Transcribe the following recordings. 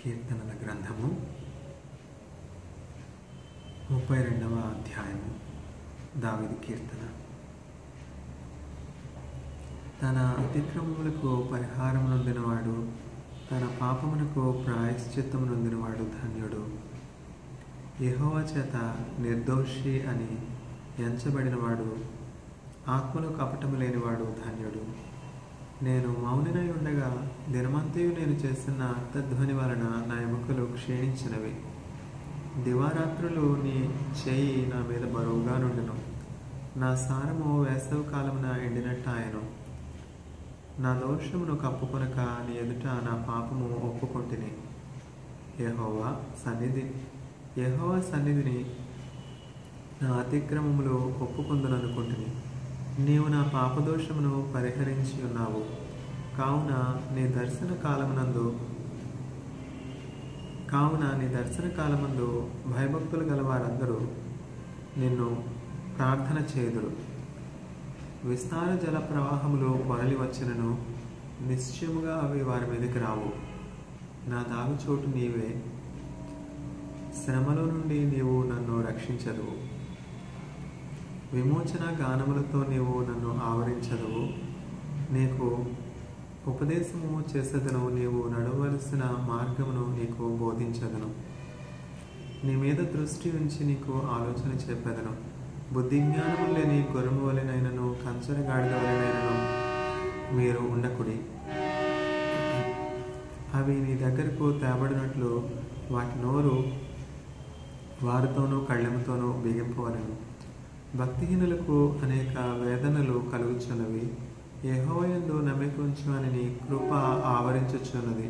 కీర్తనల గ్రంథము ముప్పై రెండవ అధ్యాయము దావిది కీర్తన తన అతిక్రమములకు పరిహారం నొందినవాడు తన పాపమునకు ప్రాయశ్చిత్తం నొందినవాడు ధన్యుడు యెహోవా చేత నిర్దోషి అని ఎంచబడినవాడు ఆత్మలో కపటము లేనివాడు ధన్యుడు నేను మౌనినై ఉండగా దినమంతయు నేను చేస్తున్న అర్థధ్వని వలన నా ఎముకలు క్షీణించినవి దివారాత్రులు నీ చేయి నా మీద బరువుగా నుండెను నా సారము వేసవి కాలమున ఎండినట్టు ఆయను నా దోషమును కప్పుకొనక నీ ఎదుట నా పాపము ఒప్పుకొంటిని యెహోవా సన్నిధి యెహోవా సన్నిధిని నా అతిక్రమములు ఒప్పుకొందుననుకుంటుని నీవు నా పాపదోషమును పరిహరించి ఉన్నావు కావున నీ దర్శన కాలమునందు కావున నీ దర్శన కాలమందు భయభక్తులు గల వారందరూ నిన్ను ప్రార్థన చేదురు విస్తార జల ప్రవాహములు పొరలి వచ్చినను నిశ్చయముగా అవి వారి మీదకి రావు నా దాగుచోటు నీవే శ్రమలో నుండి నీవు నన్ను రక్షించదువు విమోచన గానములతో నీవు నన్ను ఆవరించదువు నీకు ఉపదేశము చేసేదను నీవు నడవలసిన మార్గమును నీకు బోధించదను నీ మీద దృష్టి ఉంచి నీకు ఆలోచన చెప్పేదను బుద్ధి జ్ఞానము లేని గొర్రెము వలెనైనను కంచర గాడిద వలెనైనను మీరు ఉండకుడి అవి నీ దగ్గరకు తేబడినట్లు వాటి నోరు వారితోనూ కళ్ళెముతోనూ బిగింపవలను భక్తిహీనులకు అనేక వేదనలు కలుగుచున్నవి యెహోవయందు నమ్మిక ఉంచమని నీ కృప ఆవరించుచున్నది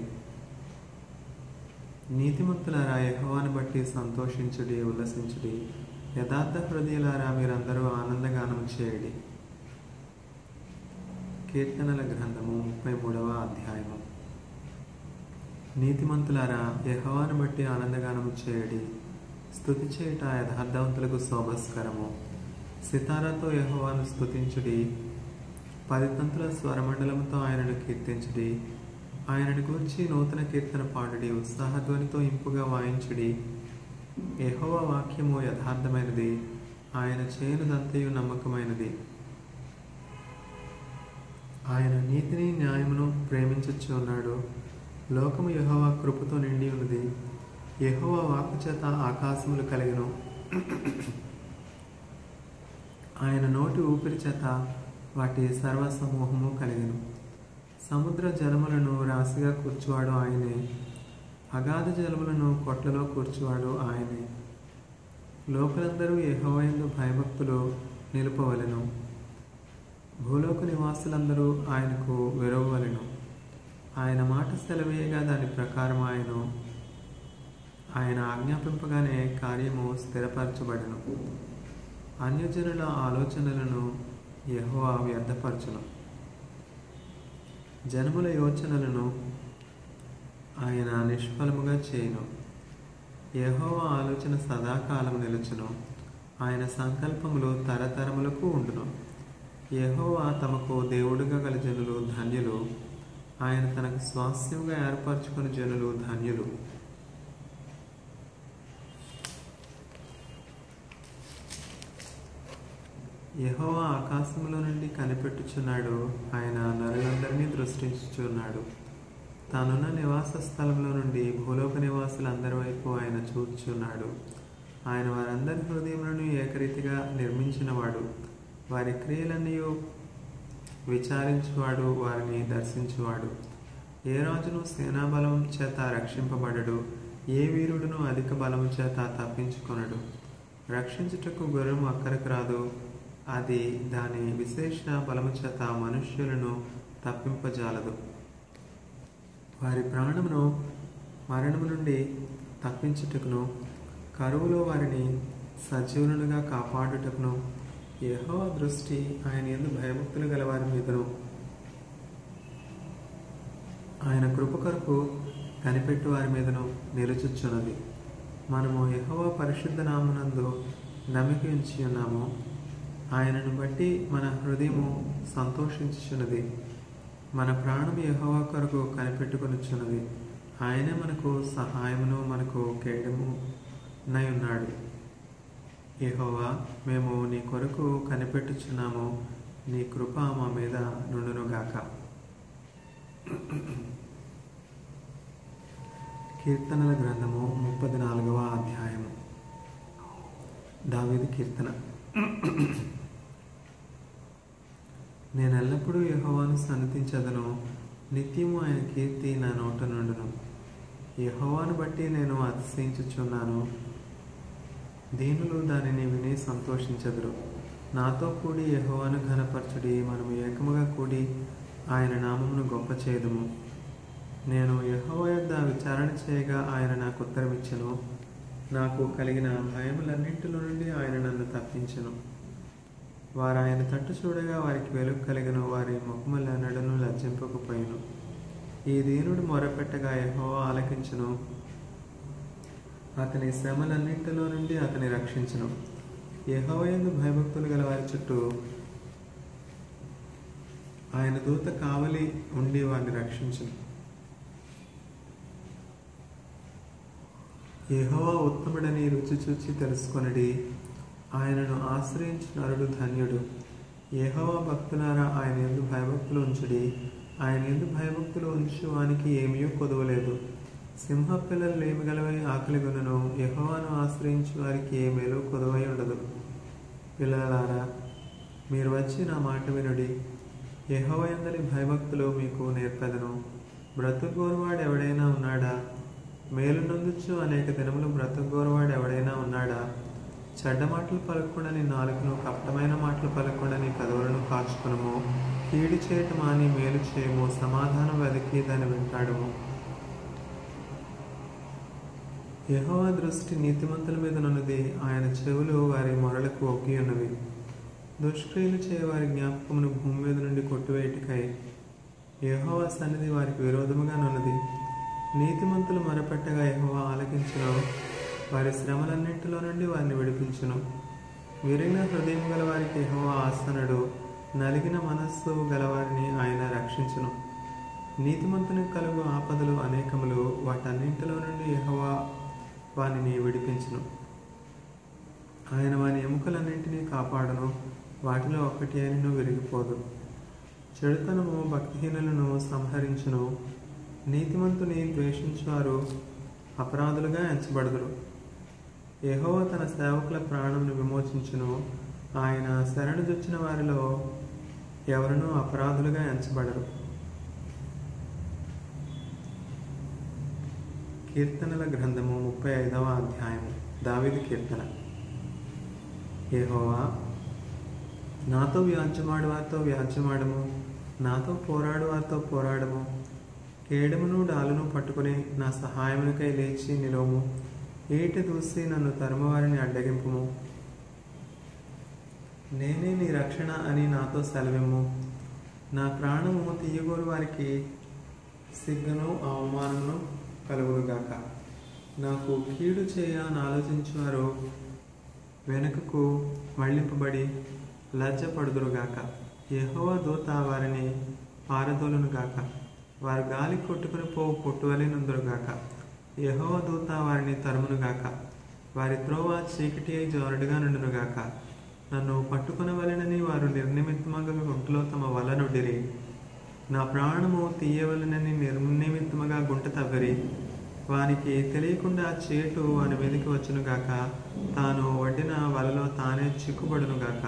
నీతిమంతులారా యెహోవాను బట్టి సంతోషించుడి ఉల్లసించుడి యథార్థ హృదయులారా మీరందరూ ఆనందగానం చేయడి కీర్తనల గ్రంథము ముప్పై మూడవ అధ్యాయము నీతిమంతులారా యెహోవాను బట్టి ఆనందగానము చేయడి స్తుతి చేయుట యథార్థవంతులకు శోభస్కరము సితారాతో యెహోవాను స్తుతించుడి పదితంతుల స్వరమండలంతో ఆయనను కీర్తించుడి ఆయనను గురించి నూతన కీర్తన పాడుడి ఉత్సాహధ్వనితో ఇంపుగా వాయించుడి యెహోవ వాక్యము యథార్థమైనది ఆయన చేయనుదంతయు నమ్మకమైనది ఆయన నీతిని న్యాయమును ప్రేమించచ్చు ఉన్నాడు లోకము యెహోవా కృపతో నిండి ఉన్నది యెహోవా వాక్కు చేత ఆకాశములు కలిగను ఆయన నోటి ఊపిరి చేత వాటి సర్వ సమూహము కలిగను సముద్ర జలములను రాశిగా కూర్చువాడు ఆయనే అగాధ జలములను కొట్లలో కూర్చువాడు ఆయనే లోకలందరూ యెహోవయందు భయభక్తులు నిలుపవలెను భూలోక నివాసులందరూ ఆయనకు వెరవవలెను ఆయన మాట సెలవేయగా దాని ప్రకారం ఆయన ఆయన ఆజ్ఞాపింపగానే కార్యము స్థిరపరచబడను అన్యజనుల ఆలోచనలను యెహోవా వ్యర్థపరచును జనముల యోచనలను ఆయన నిష్ఫలముగా చేయును యెహోవా ఆలోచన సదాకాలం నిలుచును ఆయన సంకల్పములు తరతరములకు ఉండును యెహోవా తమకు దేవుడుగా గల జనులు ధన్యులు ఆయన తనకు స్వాస్థ్యముగా ఏర్పరచుకుని జనులు ధన్యులు యెహోవా ఆకాశములో నుండి కనిపెట్టుచున్నాడు ఆయన నరులందరినీ దృష్టించుచున్నాడు తానున్న నివాస స్థలంలో నుండి భూలోక నివాసులందరి వైపు ఆయన చూచుచున్నాడు ఆయన వారందరి హృదయములను ఏకరీతిగా నిర్మించినవాడు వారి క్రియలన్నీ విచారించువాడు వారిని దర్శించువాడు ఏ రాజును సేనాబలం చేత రక్షింపబడడు ఏ వీరుడును అధిక బలము చేత తప్పించుకొనడు రక్షించుటకు గుర్రము అక్కరకు రాదు అది దాని విశేష బలము చేత మనుష్యులను తప్పింపజాలదు వారి ప్రాణమును మరణము నుండి తప్పించుటకును కరువులో వారిని సజీవులుగా కాపాడుటకును యెహోవ దృష్టి ఆయన ఎందు భయభక్తులు గల వారి మీదను ఆయన కృప కొరకు కనిపెట్టు వారి మీదను నిలుచుచున్నది మనము యెహోవ పరిశుద్ధ నామనందు నమ్మిక ఉంచి ఉన్నాము ఆయనను బట్టి మన హృదయము సంతోషించుచున్నది మన ప్రాణం యెహోవా కొరకు కనిపెట్టుకొనుచున్నది ఆయనే మనకు సహాయమును మనకు కేడము నై ఉన్నాడు యెహోవా మేము నీ కొరకు కనిపెట్టుచున్నాము నీ కృప మా మీద నుండునుగాక కీర్తనల గ్రంథము ముప్పది నాలుగవ అధ్యాయము దావీదు కీర్తన నేను ఎల్లప్పుడూ యెహోవాను సన్నతించదను నిత్యము ఆయన కీర్తి నా నోట నుండును యెహోవాను బట్టి నేను అతిశయించుచున్నాను దీనులు దానిని విని సంతోషించదురు నాతో కూడి యెహోవాను ఘనపరచుడి మనము ఏకముగా కూడి ఆయన నామమును గొప్ప చేదుము నేను యెహోవా యొద్ద విచారణ చేయగా ఆయన నాకు ఉత్తరమిచ్చెను నాకు కలిగిన భయములన్నింటిలో నుండి ఆయన నన్ను తప్పించెను వారు ఆయన తట్టు చూడగా వారికి వెలుగు కలిగను వారి ముఖముల నడును లజ్జింపకపోయిను ఈ దీనుడు మొరపెట్టగా యెహోవా ఆలకించును అతని శ్రమలన్నింటిలో నుండి అతని రక్షించును యెహోవయందు భయభక్తులు గల వారి చుట్టూ ఆయన దూత కావలి ఉండి వారిని రక్షించును యెహోవా ఉత్తముడని రుచి చూచి తెలుసుకొనడి ఆయనను ఆశ్రయించిన నరుడు ధన్యుడు యెహోవా భక్తులారా ఆయన ఎందు భయభక్తులు ఉంచుడి ఆయన ఎందు భయభక్తులు ఉంచు వానికి ఏమీ కొదవలేదు సింహ పిల్లలు లేమిగలవై ఆకలి గుణను యెహోవాను ఆశ్రయించు వారికి ఏ మేలు కొదవై ఉండదు పిల్లలారా మీరు వచ్చి నా మాట వినుడి యెహోవయందలి భయభక్తులు మీకు నేర్పెదను బ్రతుకోరువాడు ఎవడైనా ఉన్నాడా మేలు నొందుచు అనేక దినములు బ్రతుకోరువాడు ఎవడైనా ఉన్నాడా చెడ్డ మాటలు పలకకుండా నీ నాలుగును కపటమైన మాటలు పలకకుండా నీ పెదవులను కాచుకునము కీడి చేయటం అని మేలు చేయము సమాధానం వెతికి దాన్ని వెంటాడము యెహోవా దృష్టి నీతిమంతుల మీద నున్నది ఆయన చెవులు వారి మొరలకు ఒగ్గి ఉన్నవి దుష్క్రియలు చేయ వారి జ్ఞాపకమును భూమి మీద నుండి కొట్టివేయటికై యెహోవా సన్నిధి వారికి విరోధముగా నున్నది నీతిమంతులు మొరపెట్టగా యెహోవా ఆలకించును వారి శ్రమలన్నింటిలో నుండి వారిని విడిపించును విరిగిన హృదయం గల వారికి యెహోవా ఆసనుడు నలిగిన మనస్సు గలవారిని ఆయన రక్షించును నీతిమంతునికి కలుగు ఆపదలు అనేకములు వాటన్నింటిలో నుండి యెహోవా వానిని విడిపించును ఆయన వాని ఎముకలన్నింటినీ కాపాడును వాటిలో ఒకటి అయినను విరిగిపోదు చెడుతనము భక్తిహీనులను సంహరించును నీతిమంతుని ద్వేషించువారు అపరాధులుగా ఎంచబడదురు యెహోవా తన సేవకుల ప్రాణంను విమోచించును ఆయన శరణు జొచ్చిన వారిలో ఎవరునూ అపరాధులుగా ఎంచబడరు కీర్తనల గ్రంథము ముప్పై ఐదవ అధ్యాయము దావిది కీర్తన యెహోవా నాతో వ్యాజ్యమాడు వారితో వ్యాజ్యమాడము నాతో పోరాడు వారితో పోరాడము కేడమును డాలును పట్టుకుని నా సహాయమునికై లేచి నిలవము ఏటి దూసి నన్ను తరుమవారిని అడ్డగింపుము నేనే నీ రక్షణ అని నాతో సెలవిమ్ము నా ప్రాణము తీయగోరు వారికి సిగ్గును అవమానమును కలుగునుగాక నాకు కీడు చేయ అని ఆలోచించువారు వెనుకకు మళ్లింపబడి లజ్జపడుదురుగాక యెహోవా దూత వారిని పారదోలునుగాక వారు గాలి కొట్టుకుని పోవు పొట్టువలి నుందురుగాక యెహోవా దూత వారిని తరుమునుగాక వారి త్రోవ చీకటి అయి జోరుడుగా నుండునుగాక నన్ను పట్టుకునవలెనని వారు నిర్నిమిత్తముగా గుంటలో తమ వల నుడిరి నా ప్రాణము తీయవలనని నిర్నిమిత్తముగా గుంట తవ్వరి వానికి తెలియకుండా చేటు వాని మీదకి వచ్చునుగాక తాను వడ్డిన వలలో తానే చిక్కుబడునుగాక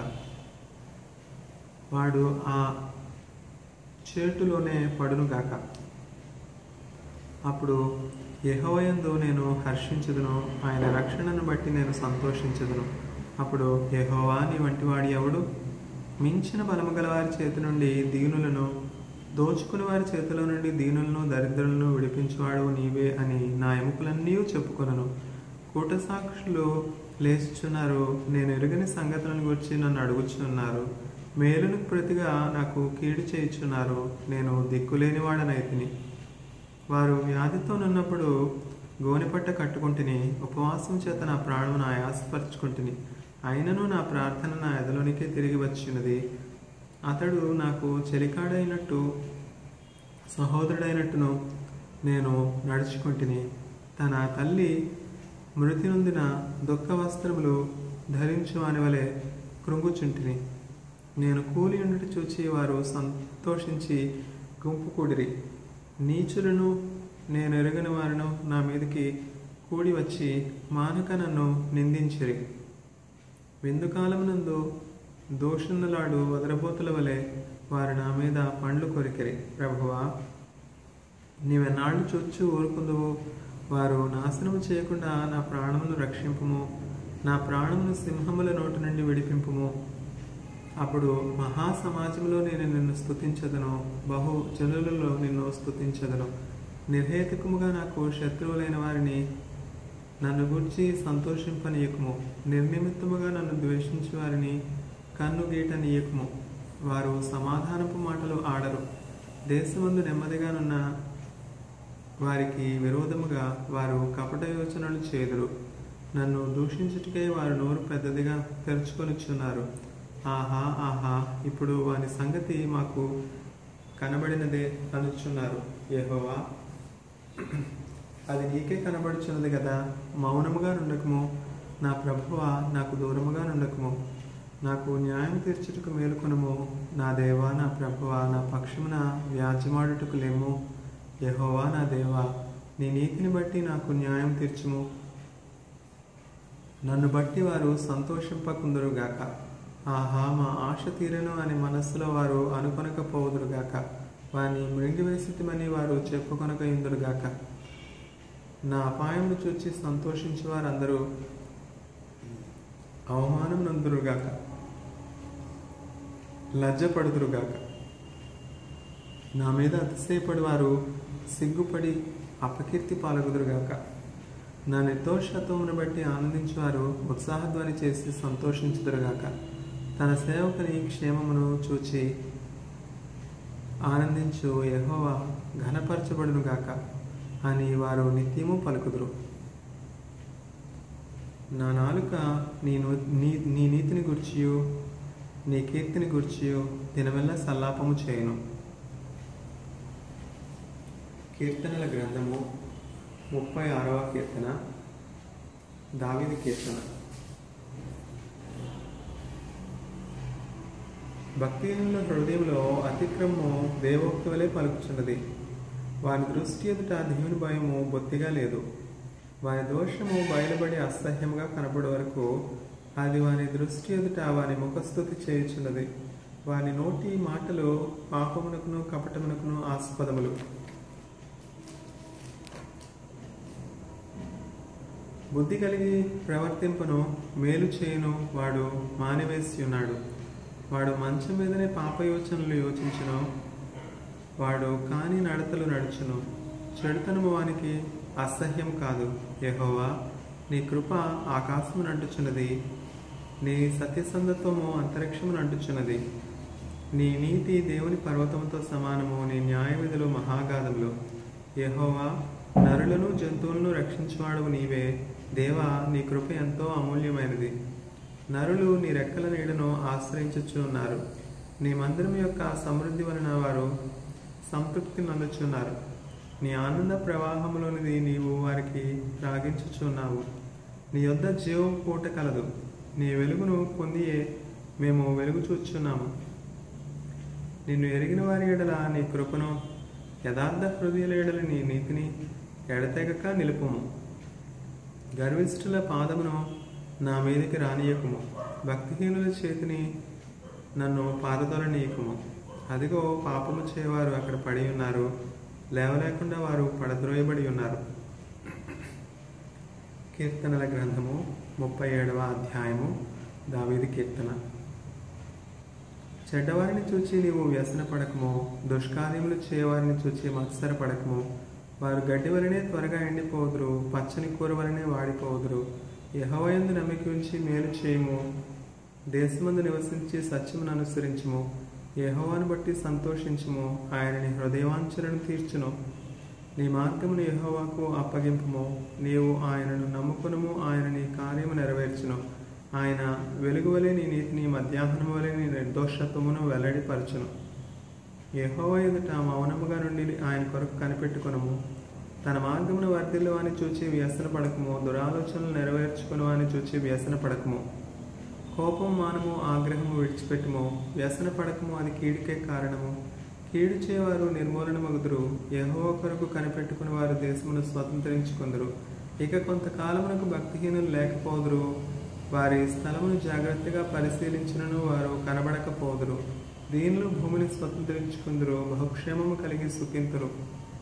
వాడు ఆ చేటులోనే పడునుగాక అప్పుడు యెహోవయందు నేను హర్షించుదును ఆయన రక్షణను బట్టి నేను సంతోషించుదును అప్పుడు యెహోవా నీ వంటి వాడి ఎవడు మించిన బలము గల వారి చేతి నుండి దీనులను దోచుకుని వారి చేతిలో నుండి దీనులను దరిద్రులను విడిపించువాడు నీవే అని నా ఎముకలన్నీ చెప్పుకొనను కూట సాక్షులు లేచుచున్నారు నేను ఎరుగని సంగతులను గురించి నన్ను అడుగుచున్నారు మేలును ప్రతిగా నాకు కీడు చేయుచున్నారు నేను దిక్కులేని వాడనైతిని వారు వ్యాధితోనున్నప్పుడు గోనెపట్ట కట్టుకుంటుని ఉపవాసం చేత నా ప్రాణమును ఆయాసపరుచుకుంటుని అయినను నా ప్రార్థన నా ఎదలోనికే తిరిగి వచ్చినది అతడు నాకు చెలికాడైనట్టు సహోదరుడైనట్టును నేను నడుచుకుంటుని తన తల్లి మృతి నొందిన దుఃఖ వస్త్రములు ధరించు అని వలె కృంగుచుంటిని నేను కూలి ఉండుట చూచి వారు సంతోషించి గుంపు కూడిరి నీచులను నేను ఎరగని వారును నా మీదకి కూడి వచ్చి మానక నన్ను నిందించిరి విందుకాలమునందు దోషున్నలాడు వదరబోతుల వలె వారు నా మీద పండ్లు కొరికిరి ప్రభువా నీవెన్నాళ్ళు చొచ్చు ఊరుకుందువు వారు నాశనము చేయకుండా నా ప్రాణమును రక్షింపుము నా ప్రాణమును సింహముల నోటి నుండి విడిపింపుము అప్పుడు మహా సమాజంలో నేను నిన్ను స్తుతించదను బహు జనులలో నిన్ను స్తుతించదను నిర్హేతుకముగా నాకు శత్రువులైన వారిని నన్ను గుర్చి సంతోషింపనీయకము నిర్నిమిత్తముగా నన్ను ద్వేషించు వారిని కన్ను గీటనీయకము వారు సమాధానపు మాటలు ఆడరు దేశమందు నెమ్మదిగానున్న వారికి విరోధముగా వారు కపట యోచనలు చేదురు నన్ను దూషించుటకై వారు నోరు పెద్దదిగా తెరుచుకొనిచున్నారు ఆహా ఆహా ఇప్పుడు వాని సంగతి మాకు కనబడినదే అనుచున్నారు యెహోవా అది నీకే కనబడుచున్నది కదా మౌనముగా నుండకము నా ప్రభువా నాకు దూరముగా నుండకము నాకు న్యాయం తీర్చుటకు మేలుకొనము నా దేవా నా ప్రభువా నా పక్షమున వ్యాజ్యమాడుటకు లేము యెహోవా నా దేవా నీ నీతిని బట్టి నాకు న్యాయం తీర్చుము నన్ను బట్టి వారు సంతోషింపకుందురుగాక ఆహా మా ఆశ తీరెను అని మనస్సులో వారు అనుకొనకపోదురుగాక వారిని మృంగివేసిమని వారు చెప్పుకొనక ఇందురుగాక నా అపాయమును చూచి సంతోషించి వారందరూ అవమానం నందురుగాక లజ్జపడుదురుగాక నా మీద అతిశయపడి వారు సిగ్గుపడి అపకీర్తి పాల్గొదురుగాక నా నిర్దోషత్వమును బట్టి ఆనందించువారు ఉత్సాహధ్వని చేసి సంతోషించుదురుగాక తన సేవకుని క్షేమమును చూచి ఆనందించు యెహోవా ఘనపరచబడునుగాక అని వారు నిత్యము పలుకుదురు నా నాలుక నీ ను- నీ నీ నీతిని గుర్చియు నీ కీర్తిని గుర్చియు దినవెల్ల సల్లాపము చేయను కీర్తనల గ్రంథము ముప్పై ఆరవ కీర్తన దావిది కీర్తన భక్తిహీనుల హృదయంలో అతిక్రమము దేవోక్తి వలె పలుకుచున్నది వారి దృష్టి ఎదుట దేవుని భయము బొత్తిగా లేదు వారి దోషము బయలుబడి అసహ్యంగా కనపడే వరకు అది వారి దృష్టి ఎదుట వారి ముఖస్థుతి చేయుచున్నది వారి నోటి మాటలు పాపమునకును కపటమునకును ఆస్పదములు బుద్ధి కలిగి ప్రవర్తింపను మేలు చేయును వాడు మానివేసి ఉన్నాడు వాడు మంచం మీదనే పాప యోచనలు యోచించును వాడు కాని నడతలు నడుచును చెడుతనము వానికి అసహ్యం కాదు యెహోవా నీ కృప ఆకాశము నంటుచున్నది నీ సత్యసంధత్వము అంతరిక్షము నంటుచున్నది నీ నీతి దేవుని పర్వతముతో సమానము నీ న్యాయ విధులు మహాగాధములు యెహోవా నరులను జంతువులను రక్షించువాడవు నీవే దేవా నీ కృప ఎంతో అమూల్యమైనది నరులు నీ రెక్కల నీడను ఆశ్రయించుచు ఉన్నారు నీ మందిరం యొక్క సమృద్ధి వలన వారు సంతృప్తి నందుచున్నారు నీ ఆనంద ప్రవాహంలోనిది నీవు వారికి రాగించుచున్నావు నీ యొద్ద జీవం పూట కలదు నీ వెలుగును పొందియే మేము వెలుగు చూచున్నాము నిన్ను ఎరిగిన వారి ఎడల నీ కృపను యథార్థ హృదయుల ఎడల నీ నీతిని ఎడతెగక నిలుపుము గర్విష్ఠుల పాదమును నా మీదకి రానియకుము భక్తిహీనుల చేతిని నన్ను పారదొలనీయకుము అదిగో పాపము చేయవారు అక్కడ పడి ఉన్నారు లేవలేకుండా వారు పడద్రోయబడి ఉన్నారు కీర్తనల గ్రంథము ముప్పై ఏడవ అధ్యాయము దావీది కీర్తన చెడ్డవారిని చూచి నీవు వ్యసన పడకము దుష్కార్యములు చేయవారిని చూచి మత్సర పడకము వారు గడ్డి వలనే త్వరగా ఎండిపోదురు పచ్చని కూర వలనే వాడిపోదురు యహోవయందు నమ్మిక ఉంచి మేలు చేయము దేశమందు నివసించి సత్యమును అనుసరించుము యెహోవాను బట్టి సంతోషించుము ఆయనని హృదయవాంఛలను తీర్చును నీ మార్గమును యెహోవాకు అప్పగింపుము నీవు ఆయనను నమ్ముకునుము ఆయన నీ కార్యము నెరవేర్చును ఆయన వెలుగు వలె నీ నీతిని మధ్యాహ్నం వలె నీ నిర్దోషత్వమును వెల్లడిపరచును యెహోవా ఎదుట మౌనముగా నుండి ఆయన కొరకు కనిపెట్టుకొనుము తన మార్గమును వర్ధిల్లు అని చూచి వ్యసన పడకము దురాలోచనలు నెరవేర్చుకుని అని చూచి వ్యసన పడకము కోపం మానము ఆగ్రహము విడిచిపెట్టుము వ్యసన పడకము అది కీడుకే కారణము కీడు చేయవారు నిర్మూలన మగుదురు యహో కొరకు కనిపెట్టుకుని వారు దేశమును స్వతంత్రించుకుందరు ఇక కొంతకాలమునకు భక్తిహీనులు లేకపోదురు వారి స్థలమును జాగ్రత్తగా పరిశీలించినను వారు కనబడకపోదురు దీనిలో భూమిని స్వతంత్రించుకుందరు బహుక్షేమము కలిగి సుఖింతురు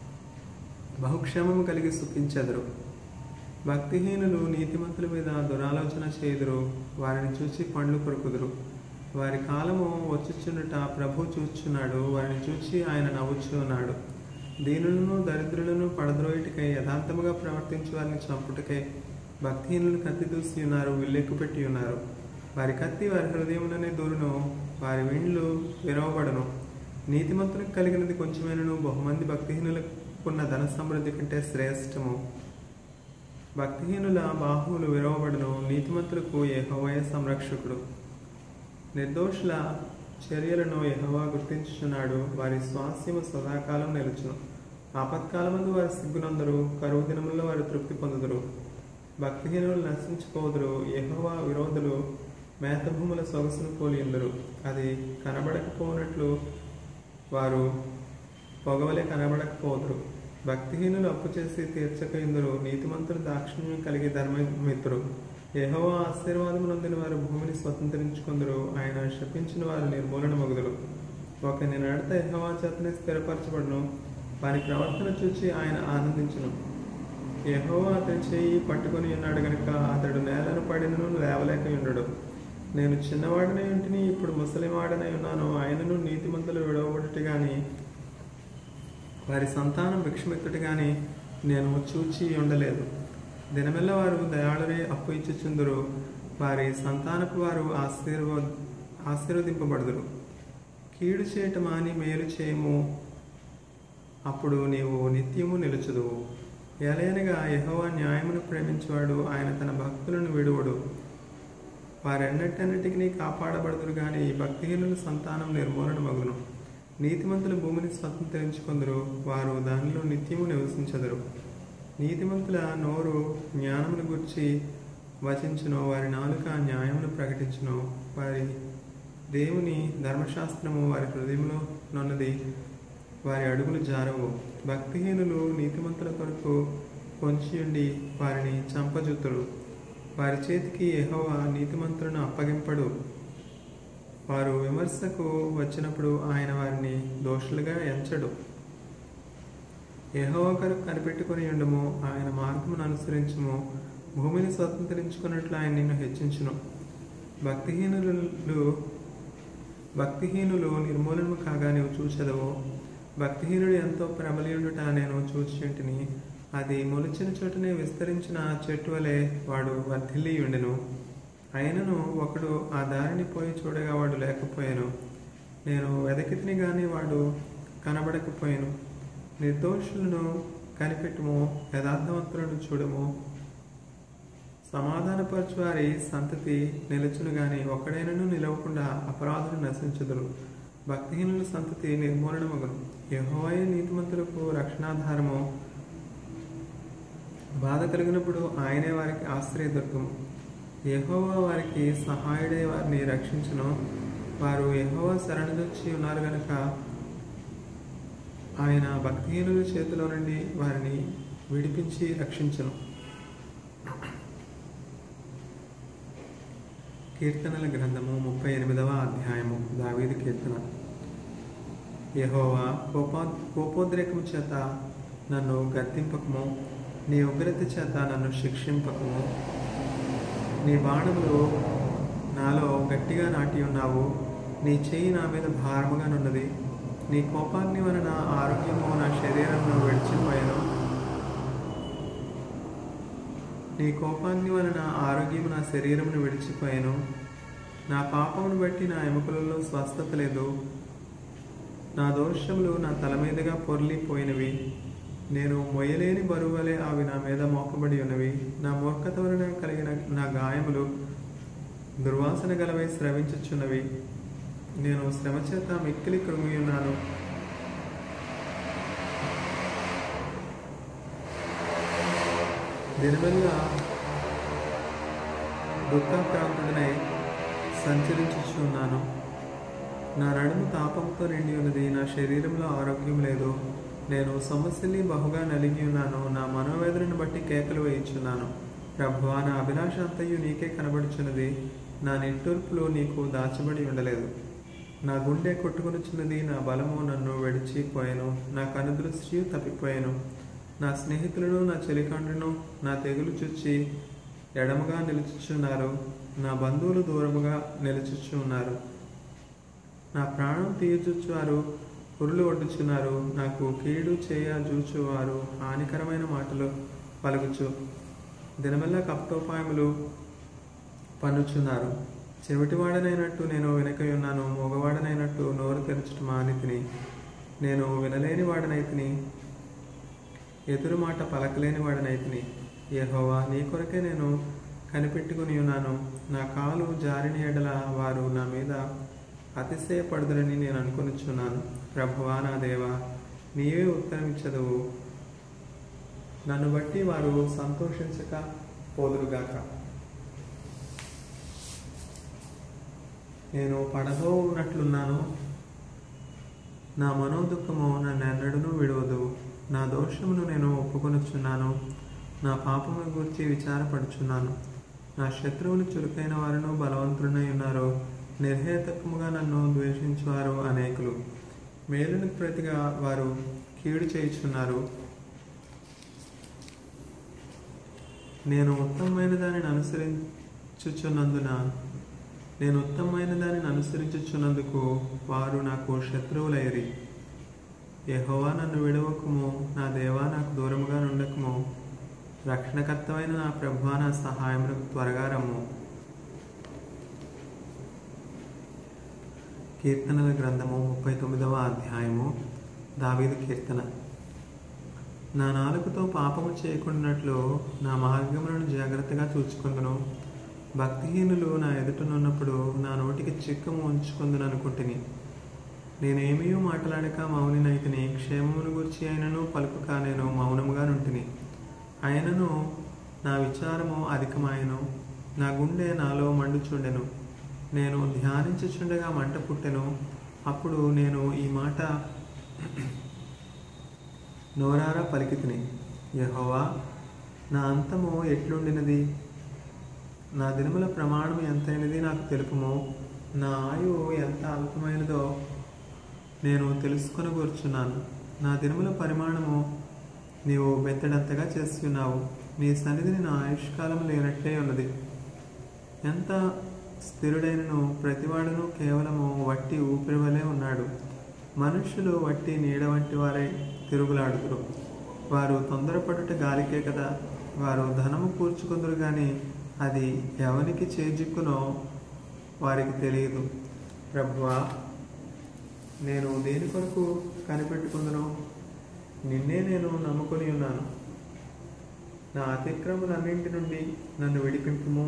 బహుక్షేమము కలిగి సుఖించెదరు భక్తిహీనులు నీతిమంతుల మీద దురాలోచన చేయుదురు వారిని చూచి పండ్లు కొరుకుదురు వారి కాలము వచ్చుచున్నట ప్రభు చూచున్నాడు వారిని చూచి ఆయన నవ్వుచున్నాడు దీనులను దరిద్రులను పడద్రోయిటికై యథార్థముగా ప్రవర్తించు వారిని చంపుటకై భక్తిహీనులు కత్తి దూసి ఉన్నారు విల్లెక్కు పెట్టి ఉన్నారు వారి కత్తి వారి హృదయముననే దూరును వారి విండ్లు విరవబడను నీతిమంతులకు కలిగినది కొంచెమైనను బహుమంది భక్తిహీనులకున్న ధన సమృద్ధి కంటే శ్రేష్టము భక్తిహీనుల బాహువులు విరవబడును నీతిమంతులకు యెహోవాయే సంరక్షకుడు నిర్దోషుల చర్యలను యెహోవా గుర్తించుచున్నాడు వారి స్వాస్యము సదాకాలం నిలుచును ఆపత్కాలమందు వారు సిగ్గునందరు కరువు దినముల్లో వారు తృప్తి పొందుదురు భక్తిహీనులు నశించుకోదురు యెహోవా విరోధులు మేతభూముల సొగసును పోలి ఉందరు అది కనబడకపోనట్లు వారు పొగవలే కనబడకపోదురు భక్తిహీనులు అప్పు చేసి తీర్చకయిందరు నీతిమంతులు దాక్షిణ్యం కలిగి ధర్మమిత్రుడు యెహోవా ఆశీర్వాదం నొందిన వారు భూమిని స్వతంత్రించుకుందరు ఆయన శపించిన వారు నిర్మూలన మగుదురు ఒకని నడత యెహోవా చేతనే స్థిరపరచబడును వారి ప్రవర్తన చూచి ఆయన ఆనందించును యెహోవా అతని చేయి పట్టుకొని ఉన్నాడు గనుక అతడు నేలను పడినను లేవలేక ఉండడు నేను చిన్నవాడనై ఉంటిని ఇప్పుడు ముసలివాడనై ఉన్నాను ఆయనను నీతిమంతులు విడవబడుటి గాని వారి సంతానం భిక్షమిత్తుటి గాని నేను చూచి ఉండలేదు దినమెల్ల వారు దయాళురే అప్పు ఇచ్చుచుందురు వారి సంతానపు వారు ఆశీర్వ ఆశీర్వదింపబడుదురు కీడు చేయటం మాని మేలు చేయము అప్పుడు నీవు నిత్యము నిలుచుదువు ఎలయనగా యెహోవా న్యాయమును ప్రేమించువాడు ఆయన తన భక్తులను విడువడు వారెన్నటన్నిటికీ కాపాడబడుదురు గాని భక్తిహీనుల సంతానం నిర్మూలన మగును నీతిమంతుల భూమిని స్వతంత్రించుకుందరు వారు దానిలో నిత్యము నివసించదరు నీతిమంతుల నోరు జ్ఞానమును గుర్చి వచించును వారి నాలుక న్యాయమును ప్రకటించును వారి దేవుని ధర్మశాస్త్రము వారి హృదయంలో నున్నది వారి అడుగులు జారవు భక్తిహీనులు నీతిమంతుల కొరకు పొంచియుండి వారిని చంపజుతురు వారి చేతికి యెహోవా నీతిమంతులను అప్పగింపడు వారు విమర్శకు వచ్చినప్పుడు ఆయన వారిని దోషులుగా ఎంచడు యెహోవా కొరకు కనిపెట్టుకుని ఉండము ఆయన మార్గమును అనుసరించుము భూమిని స్వతంత్రించుకున్నట్లు ఆయన నిన్ను హెచ్చించును భక్తిహీనులు భక్తిహీనులు నిర్మూలనము కాగా నీవు చూచెదవు భక్తిహీనుడు ఎంతో ప్రబలియుడుట నేను చూచియుంటిని అది మొలిచిన చోటనే విస్తరించిన చెట్టు వలె వాడు వర్ధిల్లి ఉండెను అయినను ఒకడు ఆ దారిని పోయి చూడగా వాడు లేకపోయాను నేను వెదకితిని గాని వాడు కనబడకపోయాను నిర్దోషులను కనిపెట్టుము యథార్థవంతులను చూడము సమాధానపరచు వారి సంతతి నిలుచును గాని ఒకడైనను నిలవకుండా అపరాధులు నశించుదురు భక్తిహీనుల సంతతి నిర్మూలనమగును యెహోవాయే నీతిమంతులకు రక్షణాధారము బాధ కలిగినప్పుడు ఆయనే వారికి ఆశ్రయదుర్గము యెహోవా వారికి సహాయుడే వారిని రక్షించును వారు యెహోవా శరణుదొచ్చి ఉన్నారు గనుక ఆయన భక్తిహీనుల చేతిలో నుండి వారిని విడిపించి రక్షించును కీర్తనల గ్రంథము ముప్పై ఎనిమిదవ అధ్యాయము దావీదు కీర్తన యెహోవా కోపా కోపోద్రేకము చేత నన్ను గద్దింపకము నీ ఉగ్రత చేత నన్ను శిక్షింపకము నీ బాణములు నాలో గట్టిగా నాటి ఉన్నావు నీ చెయ్యి నా మీద భారముగానున్నది నీ కోపాగ్ని వలన ఆరోగ్యము నా శరీరంలో విడిచిపోయాను నీ కోపాగ్ని వలన ఆరోగ్యము నా శరీరమును విడిచిపోయాను నా పాపమును బట్టి నా ఎముకలలో స్వస్థత లేదు నా దోషములు నా తల మీదుగా పొర్లిపోయినవి నేను మొయ్యలేని బరువలే అవి నా మీద మోపబడి ఉన్నవి నా మూర్ఖత వలన కలిగిన నా గాయములు దుర్వాసన గలవై స్రవించుచున్నవి నేను శ్రమ చేత మిక్కిలి కృంగి ఉన్నాను దినవెల్ల దుఃఖాక్రాంతుడనై సంచరించుచున్నాను నా నడుము తాపంతో నిండి ఉన్నది నా శరీరంలో ఆరోగ్యం లేదు నేను సమస్యని బహుగా నలిగి ఉన్నాను నా మనోవేదనను బట్టి కేకలు వేయించున్నాను ప్రభువా నా అభిలాష అంతయు నీకే కనబడుచున్నది నా నిట్టూర్పులు నీకు దాచబడి ఉండలేదు నా గుండె కొట్టుకొనుచున్నది నా బలము నన్ను వెడిచిపోయాను నా కనుదృష్టియు తప్పిపోయాను నా స్నేహితులను నా చెలికండ్రును నా తెగులు చుచ్చి ఎడమగా నిలుచుచున్నారు నా బంధువులు దూరముగా నిలుచుచున్నారు నా ప్రాణం తీయచుచ్చువారు పురులు ఒడ్డుచున్నారు నాకు కీడు చేయ జూచువారు హానికరమైన మాటలు పలుకుచు దినమెల్లా కప్టోపాయములు పన్నుచున్నారు చెవిటివాడనైనట్టు నేను వెనకై ఉన్నాను మగవాడనైనట్టు నోరు తెరచుట మానితిని నేను వినలేని వాడనైతిని ఎదురు మాట పలకలేని వాడనైతిని యెహోవా నీ కొరకే నేను కనిపెట్టుకుని ఉన్నాను నా కాలు జారిన ఎడల వారు నా మీద అతిశయపడదురని నేను అనుకొనిచున్నాను ప్రభువా నా దేవా నీవే ఉత్తరమిచ్చదువు నన్ను బట్టి వారు సంతోషించక పోదురుగాక నేను పడలో ఉన్నట్లున్నాను నా మనోదుఖము నన్నెన్నడూ విడవదు నా దోషమును నేను ఒప్పుకొనుచున్నాను నా పాపమును గురించి విచారపడుచున్నాను నా శత్రువులు చురుకైన వారును బలవంతులై ఉన్నారు నిర్హేతకముగా నన్ను ద్వేషించువారు అనేకులు మేలునికి ప్రతిగా వారు కీడు చేయుచున్నారు నేను ఉత్తమమైన దానిని అనుసరించుచున్నందున నేను ఉత్తమమైన దానిని అనుసరించుచున్నందుకు వారు నాకు శత్రువులైరి యెహోవా నన్ను విడవకుము నా దేవా నాకు దూరముగా నుండకము రక్షణకర్తమైన నా ప్రభువా నా సహాయములకు త్వరగా రమ్ము కీర్తనల గ్రంథము ముప్పై తొమ్మిదవ అధ్యాయము దావీదు కీర్తన నా నాలుకతో పాపము చేయకుండాట్లు నా మార్గములను జాగ్రత్తగా చూచుకుందును భక్తిహీనులు నా ఎదుటనున్నప్పుడు నా నోటికి చిక్కము ఉంచుకుందును అనుకుంటుని నేనేమీ మాట్లాడక మౌనినైతిని క్షేమమును గురించి అయినను పలుకుక నేను మౌనముగా నుంటిని అయినను నా విచారము అధికమాయను నా గుండె నాలో మండుచుండెను నేను ధ్యానించుచుండగా మంట పుట్టెను అప్పుడు నేను ఈ మాట నోరారా పలికితిని యెహోవా నా అంతము ఎట్లుండినది నా దినముల ప్రమాణం ఎంతైనది నాకు తెలుపుము నా ఆయువు ఎంత అల్పమైనదో నేను తెలుసుకొని కూర్చున్నాను నా దినముల పరిమాణము నీవు బెత్తడంతగా చేస్తున్నావు నీ సన్నిధిని నా ఆయుష్కాలం లేనట్లే ఉన్నది ఎంత స్థిరుడైనను ప్రతివాడును కేవలము వట్టి ఊపిరి వలె ఉన్నాడు మనుష్యులు వట్టి నీడ వంటి వారై తిరుగులాడుతురు వారు తొందరపడుట గాలికే కదా వారు ధనము కూర్చుకుందరు కానీ అది ఎవరికి చేజిక్కునో వారికి తెలియదు ప్రభువా నేను దేని కొరకు కనిపెట్టుకుందును నిన్నే నేను నమ్ముకొని ఉన్నాను నా అతిక్రములన్నింటి నుండి నన్ను విడిపింపుము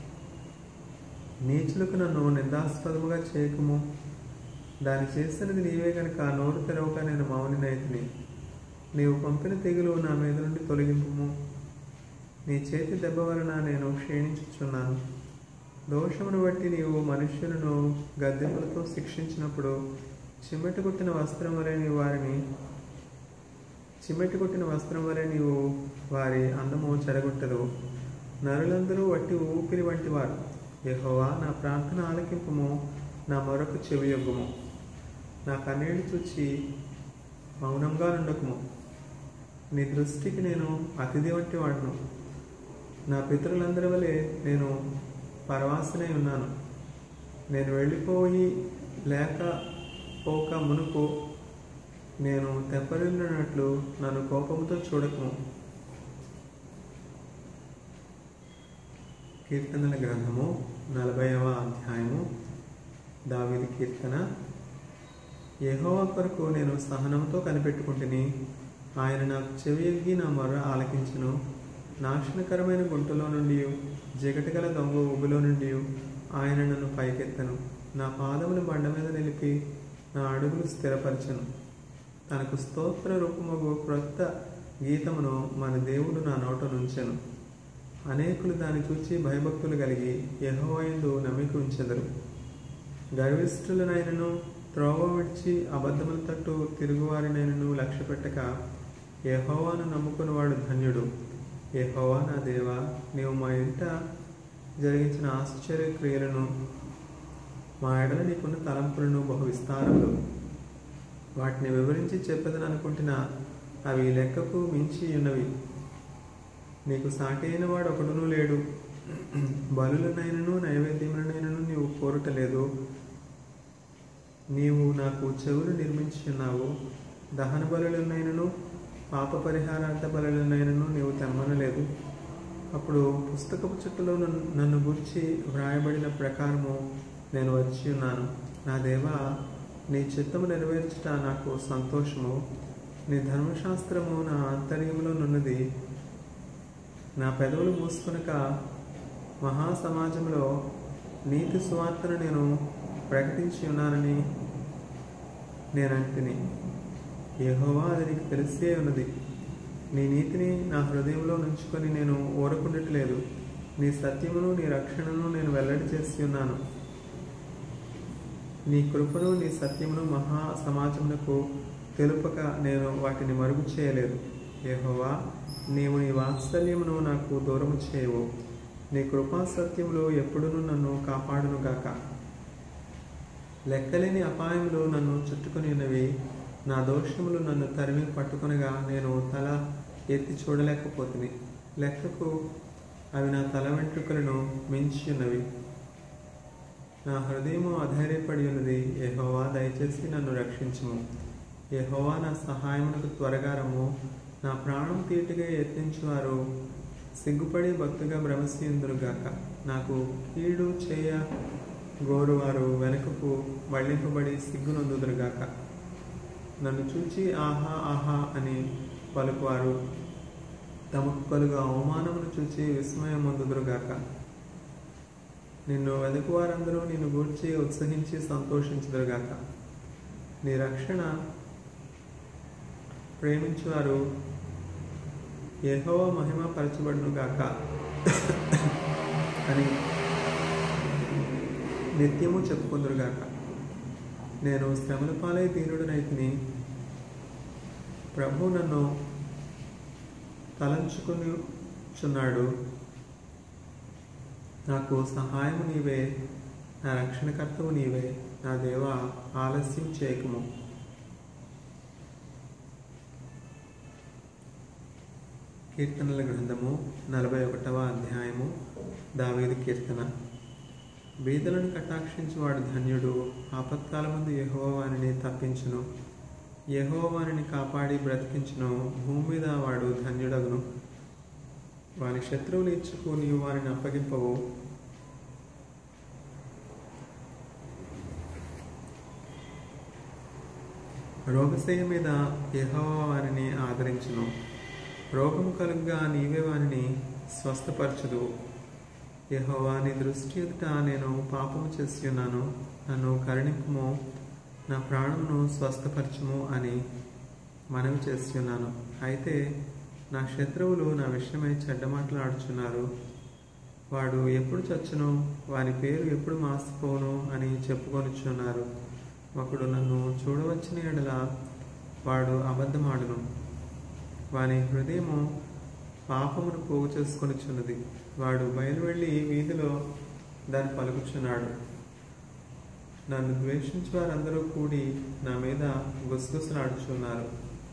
నీచులకు నన్ను నిందాస్పదముగా చేయకము దాని చేసినది నీవే కనుక నోరు తెరవక నేను మౌనినైతిని నీవు పంపిన తెగులు నా మీద నుండి తొలగింపుము నీ చేతి దెబ్బ వలన నేను క్షీణించుచున్నాను దోషమును బట్టి నీవు మనుష్యులను గద్దెములతో శిక్షించినప్పుడు చిమ్మెట కొట్టిన వస్త్రం వలె నీవు వారిని చిమ్మెట కొట్టిన వస్త్రం వలె నీవు వారి అందము చెడగొట్టదు నరులందరూ వట్టి ఊపిరి వంటి వారు యెహోవా నా ప్రార్థన ఆలకింపుము నా మొరకు చెవియొగ్గుము నా కన్నీళ్లు చూచి మౌనంగా నుండకుము నీ దృష్టికి నేను అతిథి వంటి వాడును నా పితరులందరి వలె నేను పరవాసనై ఉన్నాను నేను వెళ్ళిపోయి లేక పోక మునుపు నేను తెప్పరిల్లినట్లు నన్ను కోపంతో చూడకము కీర్తనల గ్రంథము నలభైవ అధ్యాయము దావిది కీర్తన యెహోవా కొరకు నేను సహనంతో కనిపెట్టుకుంటుని ఆయన నాకు చెవి ఎగ్గి నా మొర్ర ఆలకించును నాశనకరమైన గుంటలో నుండి జగటగల దొంగ ఊబిలో నుండి ఆయన నన్ను పైకెత్తను నా పాదములు బండ మీద నిలిపి నా అడుగులు స్థిరపరచను తనకు స్తోత్ర రూపముగు క్రొత్త గీతమును మన దేవుడు నా నోట నుంచెను అనేకులు దాన్ని చూచి భయభక్తులు కలిగి యెహోవాయందు నమ్మిక ఉంచెదరు గర్విష్ఠులనైనను త్రోవ విడిచి అబద్ధముల తట్టు తిరుగువారినైనను లక్ష్య పెట్టక యెహోవాను నమ్ముకున్నవాడు ధన్యుడు యెహోవా నా దేవా నీవు మా ఇంట జరిగించిన ఆశ్చర్య క్రియలను మా ఎడల నీకున్న తలంపులను బహు విస్తారములు వాటిని వివరించి చెప్పదని అనుకుంటున్నా అవి లెక్కకు మించి ఉన్నవి నీకు సాటి అయిన వాడు ఒకడునూ లేడు బలులనైనను నైవేద్యములనైనను నీవు కోరుటలేదు నీవు నాకు చెవులు నిర్మించి ఉన్నావు దహన బలులనైనను పాప పరిహారార్థ బలులనైనను నీవు తెమ్మనలేదు అప్పుడు పుస్తకపు చుట్టలో నన్ను నన్ను గురించి వ్రాయబడిన ప్రకారము నేను వచ్చి ఉన్నాను నా దేవా నీ చిత్తము నెరవేర్చుట నాకు సంతోషము నీ ధర్మశాస్త్రము నా ఆంతర్యంలో నున్నది నా పెదవులు మూసుకొనక మహాసమాజంలో నీతి సువార్తను నేను ప్రకటించి ఉన్నానని నేనంటిని యెహోవా అది నీకు తెలిసే ఉన్నది నీ నీతిని నా హృదయంలో నుంచుకొని నేను ఊరకుండట్లేదు నీ సత్యమును నీ రక్షణను నేను వెల్లడి చేసి ఉన్నాను నీ కృపను నీ సత్యమును మహా సమాజమునకు తెలుపక నేను వాటిని మరుగు చేయలేదు యెహోవా నీవు నీ వాత్సల్యమును నాకు దూరము చేయవు నీ కృపా సత్యములు ఎప్పుడును నన్ను కాపాడునుగాక లెక్కలేని అపాయములు నన్ను చుట్టుకొని ఉన్నవి నా దోషములు నన్ను తరిమి పట్టుకొనగా నేను తల ఎత్తి చూడలేకపోతుంది లెక్కకు అవి నా తల వెంట్రుకలను మించి ఉన్నవి నా హృదయము అధైర్యపడి ఉన్నది యెహోవా దయచేసి నన్ను రక్షించుము యెహోవా నా సహాయమునకు త్వరగా రమ్ము నా ప్రాణం తీటిగా యత్నించువారు సిగ్గుపడి భక్తిగా భ్రమశీందురుగాక నాకు కీడు చేయ గోరువారు వెనుకకు మళ్లింపబడి సిగ్గునందుదురుగాక నన్ను చూచి ఆహా ఆహా అని పలుకువారు తమకు కలుగు అవమానమును చూచి విస్మయం పొందుదురుగాక నిన్ను వెతుకువారందరూ నిన్ను గూర్చి ఉత్సహించి సంతోషించుదురుగాక నీ రక్షణ ప్రేమించువారు యెహోవ మహిమ పరచబడునుగాక అని నిత్యము చెప్పుకుందరుగాక నేను శ్రమల పాలై దీనుడనైతిని ప్రభు నన్ను తలంచుకుని చున్నాడు నాకు సహాయము నీవే నా రక్షణకర్తవు నీవే నా దేవ ఆలస్యం చేయకము కీర్తనల గ్రంథము నలభై ఒకటవ అధ్యాయము దావేది కీర్తన బీదలను కటాక్షించువాడు ధన్యుడు ఆపత్కాల ముందు యహోవానిని తప్పించును యహోవానిని కాపాడి బ్రతికించును భూమి మీద వాడు ధన్యుడగును వాని శత్రువులు ఇచ్చుకు నీవు వారిని అప్పగింపవు రోగశయ మీద యెహోవా వారిని ఆదరించును రోగము కలుగ్గా నీవే వారిని స్వస్థపరచుదు యెహోవా నీ దృష్టి ఎదుట నేను పాపము చేసి ఉన్నాను నన్ను కరుణింపుము నా ప్రాణమును స్వస్థపరచుము అని మనవి చేస్తున్నాను అయితే నా శత్రువులు నా విషయమై చెడ్డ మాట్లాడుచున్నారు వాడు ఎప్పుడు చచ్చును వాని పేరు ఎప్పుడు మాసిపోను అని చెప్పుకొనిచున్నారు ఒకడు నన్ను చూడవచ్చిన ఎడల వాడు అబద్ధమాడును వాని హృదయము పాపమును పోగు చేసుకొనిచున్నది వాడు బయలువెళ్ళి వీధిలో దాన్ని పలుకుచున్నాడు నన్ను ద్వేషించే వారందరూ కూడి నా మీద గుసగుసలాడుచున్నారు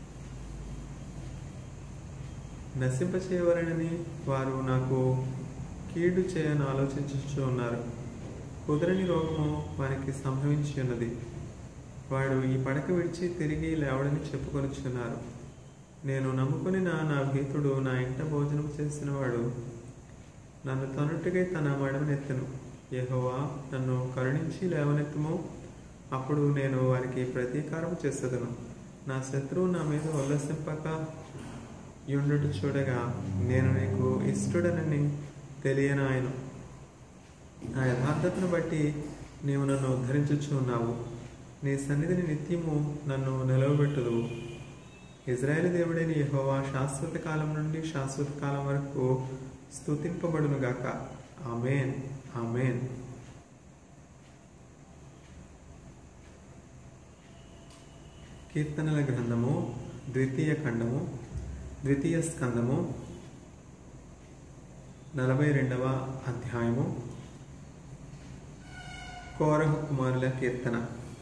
నశింపచేయవలనని వారు నాకు కీడు చేయని ఆలోచించుచు ఉన్నారు కుదరని రోగము వానికి సంభవించి ఉన్నది వాడు ఈ పడక విడిచి తిరిగి లేవడని చెప్పుకొనిచున్నారు నేను నమ్ముకుని నా నా భీతుడు నా ఇంట భోజనం చేసినవాడు నన్ను తనుట్టుగా తన మడమనెత్తెను యెహోవా నన్ను కరుణించి లేవనెత్తుము అప్పుడు నేను వారికి ప్రతీకారం చేసేదను నా శత్రువు నా మీద ఉల్లసింపక యుండుట చూడగా నేను నీకు ఇష్టడనని తెలియనాయను నా యథార్థతను బట్టి నీవు నన్ను ఉద్ధరించుచు ఉన్నావు నీ సన్నిధిని నిత్యము నన్ను నిలవబెట్టుదువు ఇజ్రాయేల్ దేవుడైన యెహోవా శాశ్వత కాలం నుండి శాశ్వత కాలం వరకు స్తుతింపబడునుగాక ఆమెన్ ఆమెన్ కీర్తనల గ్రంథము ద్వితీయ ఖండము ద్వితీయ స్కందము నలభై రెండవ అధ్యాయము కోరహ కుమారుల కీర్తన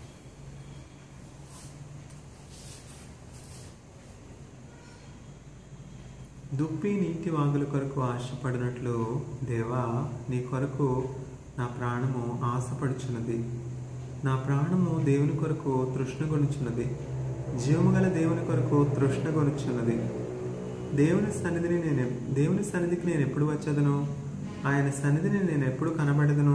దుప్పి నీటి వాగుల కొరకు ఆశపడినట్లు దేవా నీ కొరకు నా ప్రాణము ఆశపడుచున్నది నా ప్రాణము దేవుని కొరకు తృష్ణగొనుచున్నది జీవము గల దేవుని కొరకు తృష్ణగొనుచున్నది దేవుని సన్నిధిని నేను దేవుని సన్నిధికి నేను ఎప్పుడు వచ్చేదను ఆయన సన్నిధిని నేను ఎప్పుడు కనబడదను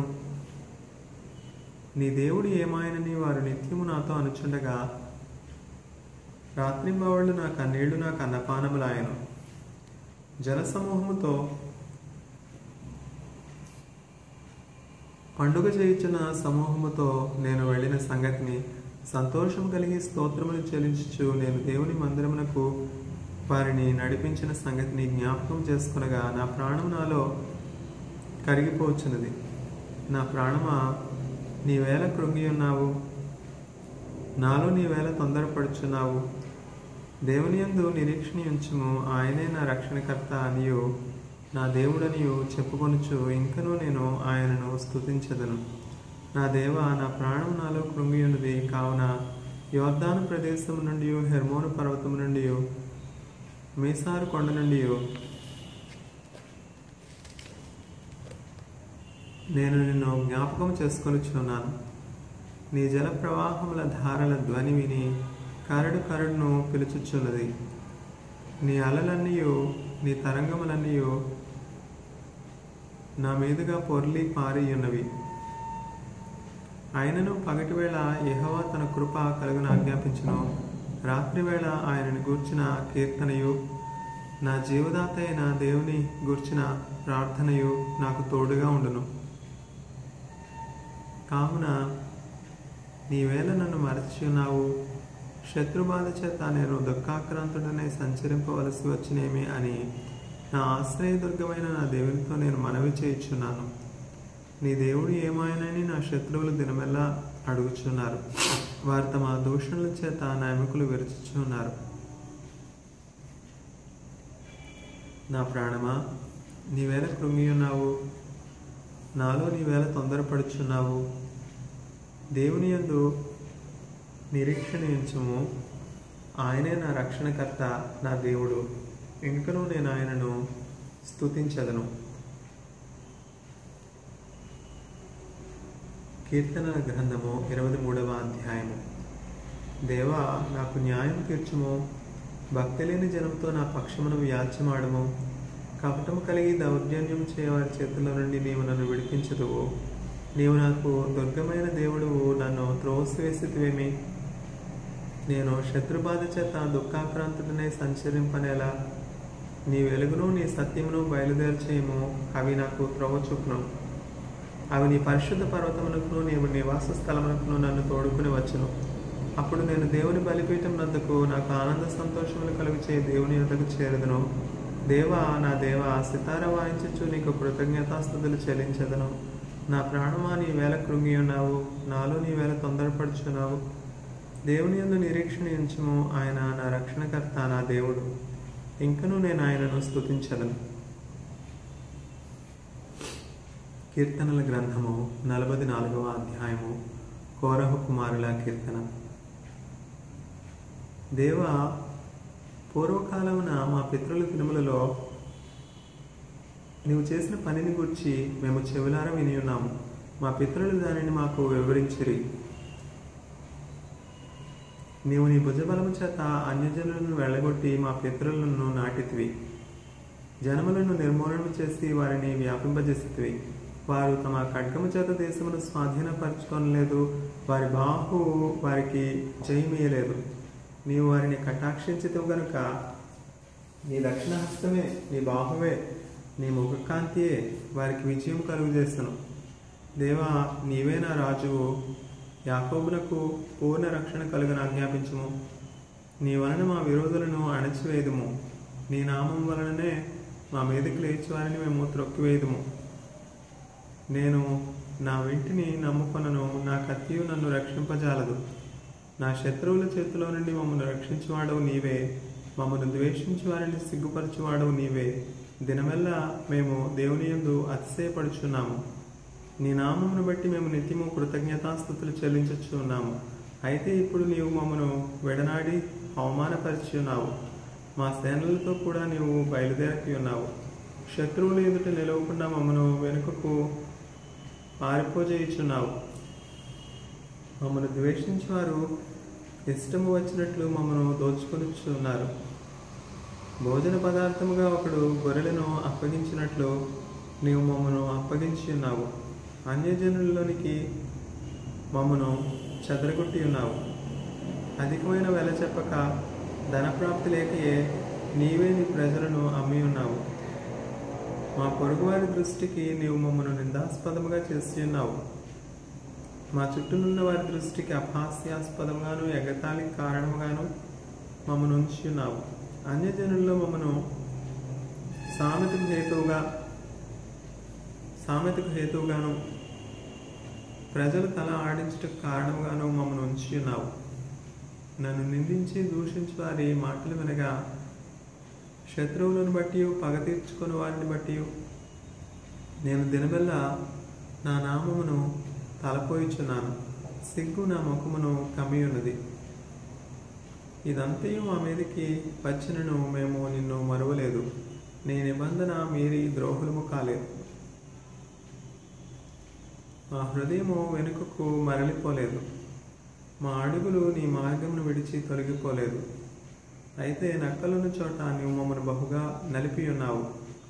నీ దేవుడు ఏమాయనని వారు నిత్యము నాతో అనుచుండగా రాత్రింబవళ్ళు నా కన్నీళ్లు నాకు అన్నపానములాయను జనసమూహముతో పండుగ చేయించిన సమూహముతో నేను వెళ్ళిన సంగతిని సంతోషం కలిగి స్తోత్రములు చెల్లించుచు నేను దేవుని మందిరమునకు వారిని నడిపించిన సంగతిని జ్ఞాపకం చేసుకునగా నా ప్రాణం నాలో కరిగిపోవచ్చున్నది నా ప్రాణమా నీవేళ కృంగి ఉన్నావు నాలో నీవేళ తొందరపడుచున్నావు దేవుని యందు నిరీక్షణ ఉంచుము ఆయనే నా రక్షణకర్త అనియు నా దేవుడనియు చెప్పుకొనుచు ఇంకనూ నేను ఆయనను స్తుతించదను నా దేవ నా ప్రాణం నాలో కృంగి ఉన్నది కావున యోర్దాను ప్రదేశం నుండి హెర్మోను పర్వతం నుండి మీసారు కొండ నుండి నేను నిన్ను జ్ఞాపకం చేసుకొనిచున్నాను నీ జల ప్రవాహముల ధారల ధ్వని విని కరడు కరడును పిలుచుచున్నది నీ అలలన్నీయు నీ తరంగములన్నీయు నా మీదుగా పొర్లి పారి ఉన్నవి ఆయనను పగటివేళ యెహోవా తన కృప కలుగును ఆజ్ఞాపించును రాత్రివేళ ఆయనను గూర్చిన కీర్తనయు నా జీవదాత అయిన దేవుని గూర్చిన ప్రార్థనయు నాకు తోడుగా ఉండును కావున నీవేళ నన్ను మరచి ఉన్నావు శత్రుబాధ చేత నేను దుఃఖాక్రాంతుడనే సంచరింపవలసి వచ్చినేమి అని నా ఆశ్రయదుర్గమైన నా దేవునితో నేను మనవి చేయించున్నాను నీ దేవుడు ఏమాయనని నా శత్రువులు దినమెల్లా అడుగుచున్నారు వారు తమ దూషణల చేత నా ఎముకలు విరుచుచున్నారు నా ప్రాణమా నీవేళ కృంగి ఉన్నావు నాలో నీవేళ తొందరపడుచున్నావు దేవుని యందు నిరీక్షణ ఉంచుము ఆయనే నా రక్షణకర్త నా దేవుడు ఇంకనూ నేను ఆయనను స్తుతించదను కీర్తనల గ్రంథము ఇరవై మూడవ అధ్యాయము దేవా నాకు న్యాయం తీర్చుము భక్తి లేని జనంతో నా పక్షమును వ్యాజ్యమాడము కపటము కలిగి దౌర్జన్యం చేయవారి చేతుల నుండి నీవు నన్ను విడిపించదువు నీవు నాకు దుర్గమైన దేవుడువు నన్ను త్రోసివేసితివేమి నేను శత్రుబాధ చేత దుఃఖాక్రాంతుడనే సంచరింపనేలా నీ వెలుగును నీ సత్యమును బయలుదేర్చేయము అవి నాకు త్రోవ చూపును అవి నీ పరిశుద్ధ పర్వతమునకును నీవు నివాస స్థలమునకును నన్ను తోడుకుని వచ్చును అప్పుడు నేను దేవుని బలిపీఠం నద్దకు నాకు ఆనంద సంతోషములు కలుగు చేయ దేవుని యొద్దకు చేరదును దేవా నా దేవా సితార వాయించచ్చు నీకు కృతజ్ఞతాస్థుతులు చెల్లించదను నా ప్రాణమా నీ వేళ కృంగి ఉన్నావు నాలో నీ వేళ తొందరపడుచున్నావు దేవుని యందు నిరీక్షణ ఉంచుము ఆయన నా రక్షణకర్త నా దేవుడు ఇంకనూ నేను ఆయనను స్తుతించదను కీర్తనల గ్రంథము నలభై నాలుగవ అధ్యాయము కోరహ కుమారుల కీర్తన దేవ పూర్వకాలమున మా పితృల దినములలో నీవు చేసిన పనిని గురించి మేము చెవులారా విని ఉన్నాము మా పితరులు దానిని మాకు వివరించిరి నీవు నీ భుజబలము చేత అన్యజనులను వెళ్ళగొట్టి మా పితరులను నాటితివి జనములను నిర్మూలన చేసి వారిని వ్యాపింపజేసితివి వారు తమ ఖడ్గము చేత దేశమును స్వాధీనపరచుకోనలేదు వారి బాహు వారికి జయమీయలేదు నీవు వారిని కటాక్షించితివు గనుక నీ దక్షిణ హస్తమే నీ బాహువే నీ ముఖకాంతియే వారికి విజయం కలుగు చేసను దేవా నీవే నా రాజువు యాకోబునకు పూర్ణ రక్షణ కలుగను ఆజ్ఞాపించుము నీ వలన మా విరోధులను అణచివేయదుము నీ నామం వలననే మా మీదకి లేచి వారిని మేము త్రొక్కివేయదుము నేను నా వెంటిని నమ్ముకొనను నా కత్తియు నన్ను రక్షింపజాలదు నా శత్రువుల చేతిలో నుండి మమ్మల్ని రక్షించువాడవు నీవే మమ్మల్ని ద్వేషించి వారిని సిగ్గుపరచువాడవు నీవే దినమెల్లా మేము దేవుని యందు అతిశయపడుచున్నాము నీ నామమును బట్టి మేము నిత్యము కృతజ్ఞతాస్థుతులు చెల్లించుచున్నాము అయితే ఇప్పుడు నీవు మమ్మను వెడనాడి అవమానపరిచి ఉన్నావు మా సేనలతో కూడా నీవు బయలుదేరకి ఉన్నావు శత్రువులు ఎదుట నిలవకుండా మమ్మను వెనుకకు పారిపోజేయుచున్నావు మమ్మను ద్వేషించి వారు ఇష్టము వచ్చినట్లు మమ్మను దోచుకొనిచున్నారు భోజన పదార్థముగా ఒకడు గొర్రెలను అప్పగించినట్లు నీవు మమ్మను అప్పగించి ఉన్నావు అన్యజనుల్లోనికి మమ్మను చెదరగొట్టి ఉన్నావు అధికమైన వెల చెప్పక ధనప్రాప్తి లేకయే నీవే నీ ప్రజలను అమ్మి ఉన్నావు మా పొరుగువారి దృష్టికి నీవు మమ్మను నిందాస్పదముగా చేసి ఉన్నావు మా చుట్టూనున్న వారి దృష్టికి అపహాస్యాస్పదంగాను ఎగతాళికి కారణముగాను మమ్మను ఉంచి ఉన్నావు అన్యజనుల్లో మమ్మను సామెతకు హేతువుగా సామెతకు హేతువుగాను ప్రజలు తల ఆడించుటకు కారణముగాను మమ్మను ఉంచి ఉన్నావు నన్ను నిందించి దూషించి వారి మాటలు వినగా శత్రువులను బట్టి పగ తీర్చుకుని వారిని బట్టి నేను దినబెల్లా నా నామమును తలపోయిచున్నాను సిగ్గు నా ముఖమును కమ్మి ఉన్నది ఇదంతయు మా మీదకి వచ్చినను మేము నిన్ను మరువలేదు నీ నిబంధన మీరి ద్రోహులము కాలేదు మా హృదయము వెనుకకు మరలిపోలేదు మా అడుగులు నీ మార్గమును విడిచి తొలగిపోలేదు అయితే నక్కలున్న చోట నీవు మమ్మను బహుగా నలిపి ఉన్నావు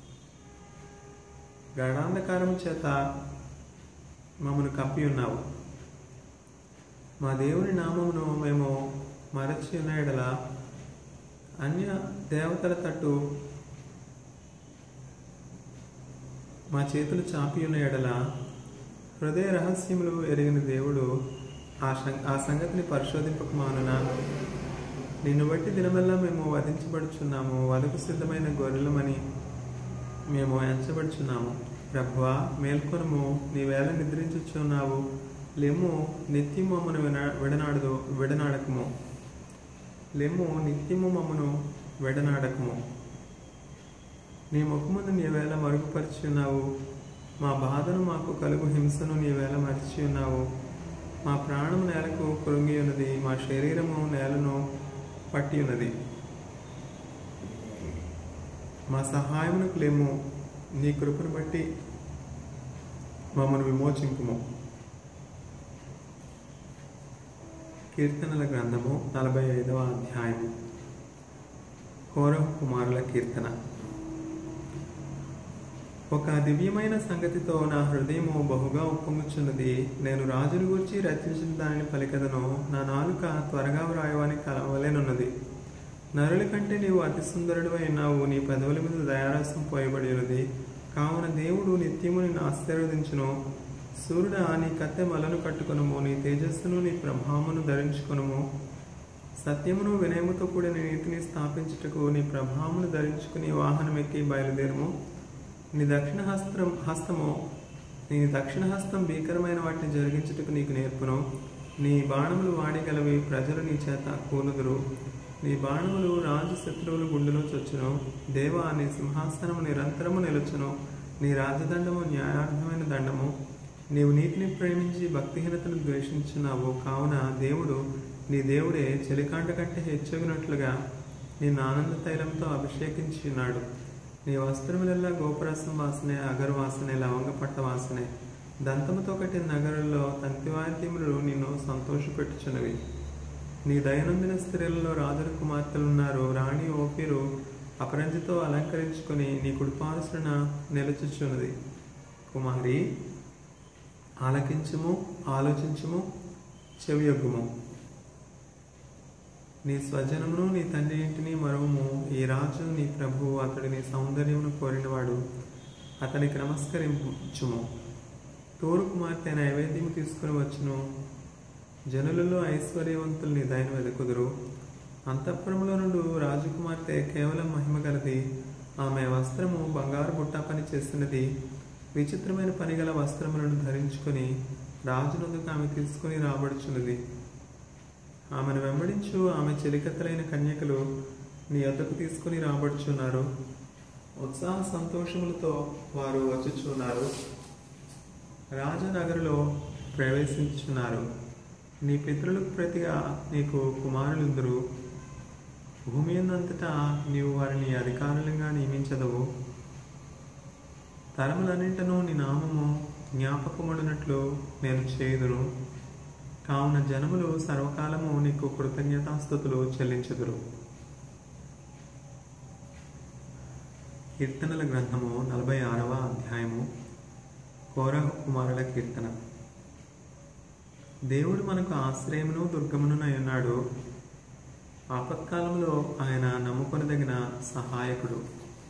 గడాంధకారము చేత మమ్మను కప్పి ఉన్నావు మా దేవుని నామమును మేము మరచి ఉన్న ఎడల అన్య దేవతల తట్టు మా చేతులు చాపి ఉన్న ఎడల హృదయ రహస్యములు ఎరిగిన దేవుడు ఆ సం- ఆ సంగతిని పరిశోధింపక మానున నిన్ను బట్టి దినమల్లా మేము వధించబడుచున్నాము వదకు సిద్ధమైన గొర్రెలమని మేము ఎంచబడుచున్నాము ప్రభువా మేల్కొనము నీవేళ నిద్రించుచున్నావు లెమ్ము నిత్యము మమ్మను విన విడనాడదు విడనాడకము లెమ్ము నిత్యము మమ్మను విడనాడకము నీ ముఖమును నీవేళ మరుగుపరిచి ఉన్నావు మా బాధను మాకు కలుగు హింసను నీవేళ మరిచి ఉన్నావు మా ప్రాణము నేలకు కృంగి ఉన్నది మా శరీరము నేలను పట్టి ఉన్నది మా సహాయమునకు లేము నీ కృపను బట్టి మమ్మను విమోచింపుము కీర్తనల గ్రంథము నలభై ఐదవ అధ్యాయము కోరహు కుమారుల కీర్తన ఒక దివ్యమైన సంగతితో నా హృదయము బహుగా ఉప్పొంగుచున్నది నేను రాజుని గురించి రచించిన దానిని పలికదను నా నాలుక త్వరగా వ్రాయవానికి కలవలేనున్నది నరుల కంటే నీవు అతి సుందరుడు అయినావు నీ పెదవుల మీద దయారసం పోయబడి ఉన్నది కావున దేవుడు నిత్యము నిన్ను ఆశీర్వదించును సూర్యుడా నీ కత్తె మలను కట్టుకొనుము నీ తేజస్సును నీ ప్రభావమును ధరించుకొనుము సత్యమును వినయముతో కూడిన నీతిని స్థాపించుటకు నీ ప్రభావమును ధరించుకుని వాహనం ఎక్కి బయలుదేరము నీ దక్షిణ హస్తం హస్తము నీ దక్షిణ హస్తం భీకరమైన వాటిని జరిగించుటకు నీకు నేర్పును నీ బాణములు వాడిగలవి ప్రజలు నీ చేత కూనుదురు నీ బాణములు రాజు శత్రువుల గుండెలో చొచ్చును దేవా నీ సింహాసనము నిరంతరము నిలుచును నీ రాజదండము న్యాయార్థమైన దండము నీవు నీతిని ప్రేమించి భక్తిహీనతను ద్వేషించున్నావు కావున దేవుడు నీ దేవుడే చెలికాండ కంటే హెచ్చగినట్లుగా నిన్ను ఆనంద తైలంతో అభిషేకించి ఉన్నాడు నీ వస్త్రములెల్లా గోపురసం వాసనే అగరు వాసనే లవంగపట్ట వాసనే దంతముతో కట్టిన నగరుల్లో తంతివాద్యములు నిన్ను సంతోషపెట్టుచున్నవి నీ దైనందిన స్త్రీలలో రాజుల కుమార్తెలున్నారు రాణి ఓపిరు అపరంజితో అలంకరించుకొని నీ కుడిపారుసన నిలుచుచున్నది కుమారి ఆలకించుము ఆలోచించుము చెవియొగ్గుము నీ స్వజనమును నీ తండ్రి ఇంటిని మరువము ఈ రాజు నీ ప్రభువు అతడి నీ సౌందర్యమును కోరినవాడు అతనికి నమస్కరించుము తోరు కుమార్తె నైవేద్యము తీసుకుని వచ్చును జనులలో ఐశ్వర్యవంతులు నీ దయను వెదకుదురు అంతఃపురంలో నుండి రాజకుమార్తె కేవలం మహిమ గలది ఆమె వస్త్రము బంగారు బుట్ట పని చేస్తున్నది విచిత్రమైన పనిగల వస్త్రములను ధరించుకొని రాజునందుకు ఆమె తీసుకుని రాబడుచున్నది ఆమెను వెంబడించు ఆమె చెలికత్తలైన కన్యకలు నీ వద్దకు తీసుకుని రాబడుచున్నారు ఉత్సాహ సంతోషములతో వారు వచ్చుచున్నారు రాజనగరులో ప్రవేశించున్నారు నీ పితరులకు ప్రతిగా నీకు కుమారులుందరు భూమి అంతటా నీవు వారిని అధికారులంగా నియమించదవు తరములన్నింటను నీ నామము జ్ఞాపకముడినట్లు నేను చేయుదును కావున జనములు సర్వకాలము నీకు కృతజ్ఞతాస్థుతులు చెల్లించుదురు కీర్తనల గ్రంథము నలభై ఆరవ అధ్యాయము కోరహ కుమారుల కీర్తన దేవుడు మనకు ఆశ్రయమును దుర్గమునునై ఉన్నాడు ఆపత్కాలంలో ఆయన నమ్ముకొనదగిన సహాయకుడు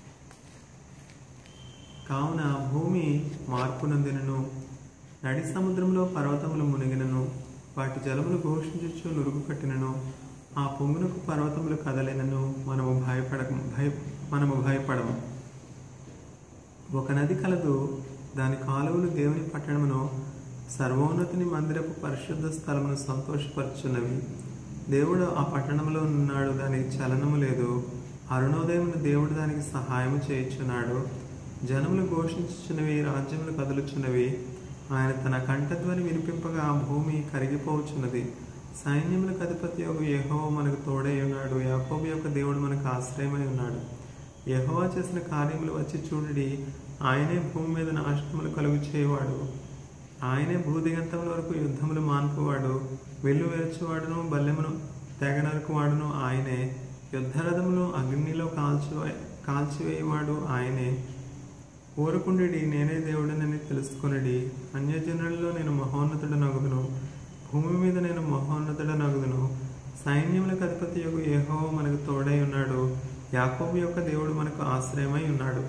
కావున భూమి మార్పునందినను నడి సముద్రంలో పర్వతములు మునిగినను వాటి జలములు ఘోషించు నురుగు కట్టినను ఆ పొంగునకు పర్వతములు కదలినను మనము భయపడ భయ మనము భయపడము ఒక నది కలదు దాని కాలువలు దేవుని పట్టణమును సర్వోన్నతిని మందిరపు పరిశుద్ధ స్థలమును సంతోషపరచున్నవి దేవుడు ఆ పట్టణంలో ఉన్నాడు దానికి చలనము లేదు అరుణోదయమును దేవుడు దానికి సహాయము చేయుచున్నాడు జనములు ఘోషించుచున్నవి రాజ్యములు కదులుచున్నవి ఆయన తన కంఠధ్వని వినిపింపగా భూమి కరిగిపోవచ్చున్నది సైన్యములకు అధిపతి యొక్క యెహోవా మనకు తోడై ఉన్నాడు యాకోబు యొక్క దేవుడు మనకు ఆశ్రయమై ఉన్నాడు యెహోవా చేసిన కార్యములు వచ్చి చూడడి ఆయనే భూమి మీద నాశనములు కలుగు చేయవాడు ఆయనే భూదిగంతముల వరకు యుద్ధములు మాన్పువాడు వెళ్ళు వేర్చువాడును బల్లెమును తెగనరుకువాడును ఆయనే యుద్ధరథములు అగ్నిలో కాల్చి కాల్చివేయవాడు ఆయనే ఊరకుండి నేనే దేవుడనని తెలుసుకొనిడి అన్యజనులలో నేను మహోన్నతుడనగుదును భూమి మీద నేను మహోన్నతుడనగుదును సైన్యములకు అధిపతి యొక్క ఏహో మనకు తోడై ఉన్నాడు యాకోబు యొక్క దేవుడు మనకు ఆశ్రయమై ఉన్నాడు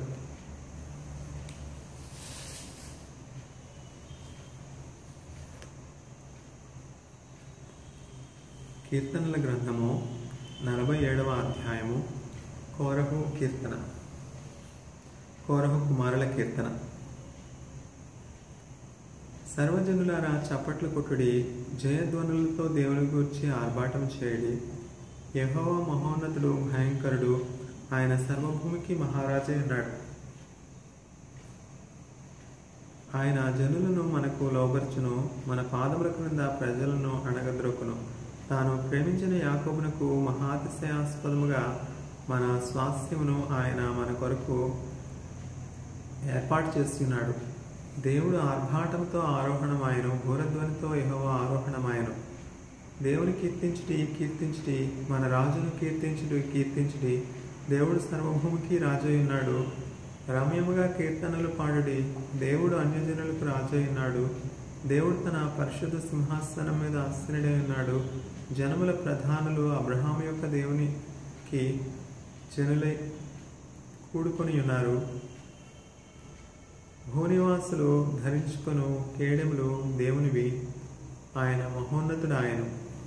కీర్తనల గ్రంథము నలభై ఏడవ అధ్యాయము కోరహు కీర్తన కోరహు కుమారుల కీర్తన సర్వజనులారా చప్పట్లు కొట్టుడి జయధ్వనులతో దేవుని గూర్చి ఆర్భాటం చేయడి యెహోవా మహోన్నతుడు భయంకరుడు ఆయన సర్వభూమికి మహారాజే ఉన్నాడు ఆయన జనులను మనకు లోబర్చును మన పాదముల క్రింద ప్రజలను అణగద్రొక్కును తాను ప్రేమించిన యాకోబునకు మహాతిశయాస్పదముగా మన స్వాస్థ్యమును ఆయన మన కొరకు ఏర్పాటు చేస్తున్నాడు దేవుడు ఆర్భాటంతో ఆరోహణమాయను ఘోరధ్వనితో యహోవ ఆరోహణమాయను దేవుని కీర్తించుటి కీర్తించుటి మన రాజును కీర్తించుటి కీర్తించుటి దేవుడు సర్వభూమికి రాజు ఉన్నాడు రమ్యముగా కీర్తనలు పాడుడి దేవుడు అన్యజనులకు రాజు ఉన్నాడు దేవుడు తన పరిశుద్ధ సింహాసనం మీద ఆశ్రయుడై ఉన్నాడు జనముల ప్రధానులు అబ్రహాం యొక్క దేవునికి జనులై కూడుకొని ఉన్నారు భూనివాసులు ధరించుకొను కేడెములు దేవునివి ఆయన మహోన్నతుడు ఆయన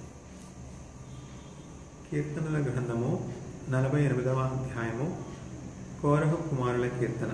కీర్తనల గ్రంథము నలభై ఎనిమిదవ అధ్యాయము కోరహ కుమారుల కీర్తన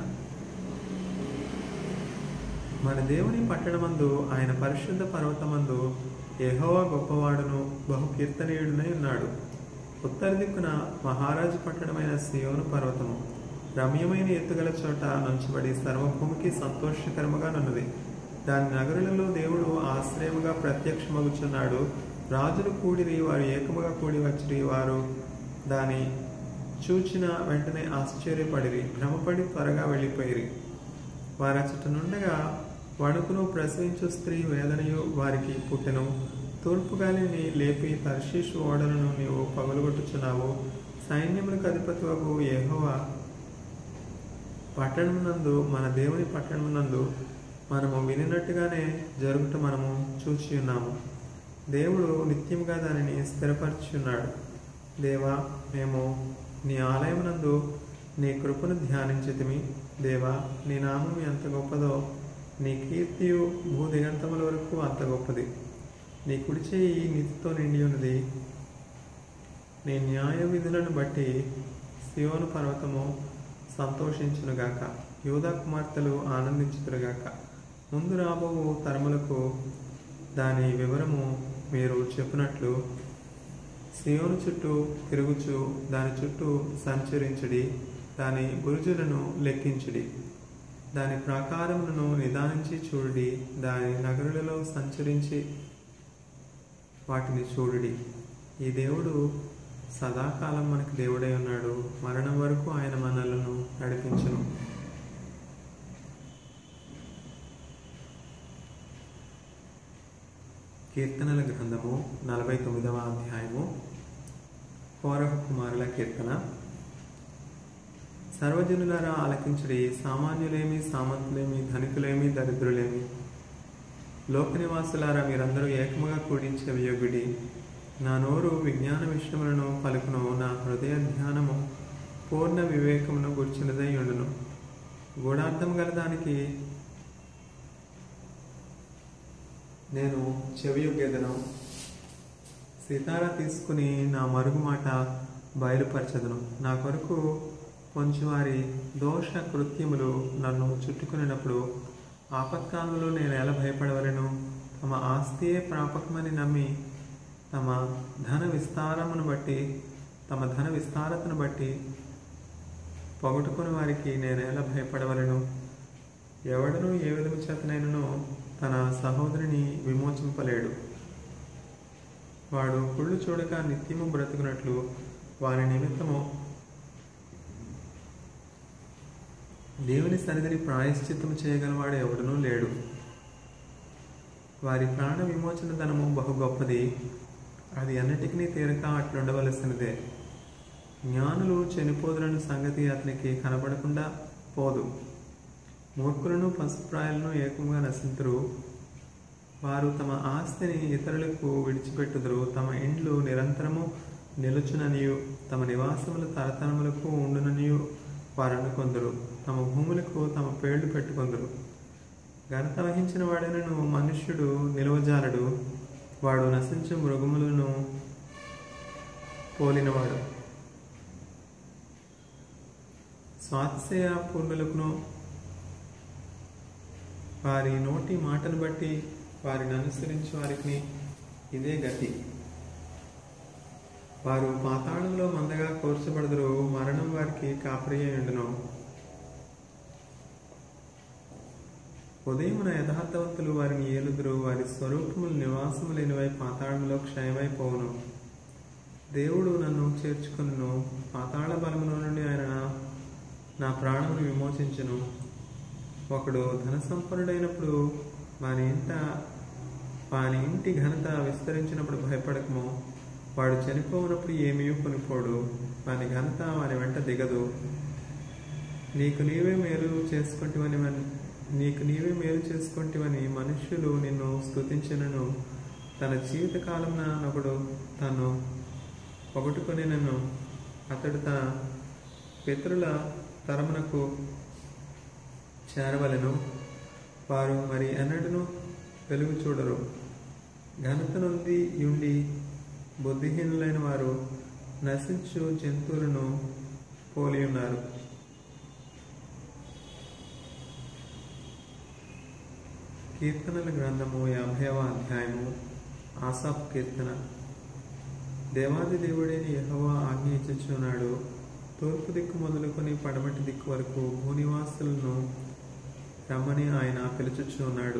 మన దేవుని పట్టణమందు ఆయన పరిశుద్ధ పర్వతమందు యెహోవా గొప్పవాడును బహు కీర్తనీయుడునై ఉన్నాడు ఉత్తర దిక్కున మహారాజు పట్టణమైన సియోను పర్వతము రమ్యమైన ఎత్తుగల చోట నుంచబడి సర్వభూమికి సంతోషకరముగా నున్నది దాని నగరులలో దేవుడు ఆశ్రయముగా ప్రత్యక్షమగుచున్నాడు రాజులు కూడిరి వారు ఏకముగా కూడి వచ్చిరి వారు దాని చూచిన వెంటనే ఆశ్చర్యపడిరి భ్రమపడి త్వరగా వెళ్ళిపోయిరి వారచట నుండగా వణుకును ప్రసవించు స్త్రీ వేదనయు వారికి పుట్టెను తూర్పు గాలిని లేపి తర్షీషు ఓడలను నీవు పగలగొట్టుచున్నావు సైన్యములకు అధిపతి వగు యెహోవా పట్టణమునందు మన దేవుని పట్టణమునందు మనము వినినట్టుగానే జరుగుట మనము చూచి ఉన్నాము దేవుడు నిత్యముగా దానిని స్థిరపరచున్నాడు దేవా మేము నీ ఆలయమునందు నీ కృపను ధ్యానించితిమి దేవా నీ నామం ఎంత గొప్పదో నీ కీర్తియు భూదిగంతముల వరకు అంత గొప్పది నీ కుడి చేయి నీతితో నిండి ఉన్నది నీ న్యాయ విధులను బట్టి సియోను పర్వతము సంతోషించునుగాక యూదా కుమార్తెలు ఆనందించుదురుగాక ముందు రాబో తరములకు దాని వివరము మీరు చెప్పినట్లు సియోను చుట్టూ తిరుగుచు దాని చుట్టూ సంచరించుడి దాని బురుజులను లెక్కించుడి దాని ప్రాకారములను నిదానించి చూడుడి దాని నగరులలో సంచరించి వాటిని చూడుడి ఈ దేవుడు సదాకాలం మనకి దేవుడై ఉన్నాడు మరణం వరకు ఆయన మనలను నడిపించును కీర్తనల గ్రంథము నలభై తొమ్మిదవ అధ్యాయము కోరహ కుమారుల కీర్తన సర్వజనులారా ఆలకించుడి సామాన్యులేమి సామంతులేమి ధనికులేమి దరిద్రులేమి లోక నివాసులారా మీరందరూ ఏకముగా కూడించే వియోగుడి నా నోరు విజ్ఞాన విషయములను పలుకును నా హృదయ ధ్యానము పూర్ణ వివేకమును గుర్చినదై ఉండును గూఢార్థం గల దానికి నేను చెవియొగ్గెదను సితారా తీసుకుని నా మరుగు మాట బయలుపరచదును నా కొరకు కొంచెంవారి దోష కృత్యములు నన్ను చుట్టుకునేటప్పుడు ఆపత్కాలంలో నేను ఎలా భయపడవలను తమ ఆస్తియే ప్రాపకమని నమ్మి తమ ధన విస్తారమును బట్టి తమ ధన విస్తారతను బట్టి పొగట్టుకుని వారికి నేను ఎలా భయపడవలను ఎవడను ఏ విధము చేతనైనను తన సహోదరిని విమోచింపలేడు వాడు కుళ్ళు చూడక నిత్యము బ్రతుకున్నట్లు వారి నిమిత్తము దేవుని సన్నిధిని ప్రాయశ్చిత్తము చేయగలవాడు ఎవడనూ లేడు వారి ప్రాణ విమోచన ధనము బహు గొప్పది అది అన్నిటికీ తీరక అట్లుండవలసినదే జ్ఞానులు చనిపోదులను సంగతి అతనికి కనపడకుండా పోదు మూర్ఖులను పశుప్రాయాలను ఏకంగా నశింతురు వారు తమ ఆస్తిని ఇతరులకు విడిచిపెట్టుదురు తమ ఇండ్లు నిరంతరము నిలుచుననియు తమ నివాసములు తరతరములకు ఉండుననియు వారు అనుకొందరు తమ భూములకు తమ పేర్లు పెట్టుకొందరు ఘనత వహించిన వాడైనను మనుష్యుడు నిలవజాలడు వాడు నశించు మృగములను పోలినవాడు స్వాతిశయ పూర్ణులకును వారి నోటి మాటను బట్టి వారిని అనుసరించి వారికి ఇదే గతి వారు పాతాళంలో మందగా కోర్చబడదురు మరణం వారికి కాపరియుండును ఉదయమున యథార్థవంతులు వారిని ఏలుదురు వారి స్వరూపములు నివాసము లేనివై పాతాళంలో క్షయమైపోవును దేవుడు నన్ను చేర్చుకును పాతాళ బలములో నుండి ఆయన నా- నా ప్రాణమును విమోచించును ఒకడు ధన సంపన్నుడైనప్పుడు వాని ఇంట వాని ఇంటి ఘనత విస్తరించినప్పుడు భయపడకము వాడు చనిపోనప్పుడు ఏమీ కొనిపోడు వాని ఘనత వాని వెంట దిగదు నీకు నీవే మేలు చేసుకుంటివని మన్- నీకు నీవే మేలు చేసుకుంటివని మనుష్యులు నిన్ను స్తుతించినను తన జీవిత కాలంన ఒకడు తను పొగట్టుకొని నన్ను అతడు తన పితరుల తరమునకు చేరవలెను వారు మరి ఎన్నడను వెలుగు చూడరు ఘనత నుండి ఉండి బుద్ధిహీనులైన వారు నశించు జంతువులను పోలి ఉన్నారు కీర్తనల గ్రంథము యాభైవ అధ్యాయము ఆసాఫ్ కీర్తన దేవాది దేవుడైన యెహోవా ఆజ్ఞ ఇచ్చుచున్నాడు తూర్పు దిక్కు మొదలుకొని పడమటి దిక్కు వరకు భూనివాసులను రమ్మని ఆయన పిలుచుచున్నాడు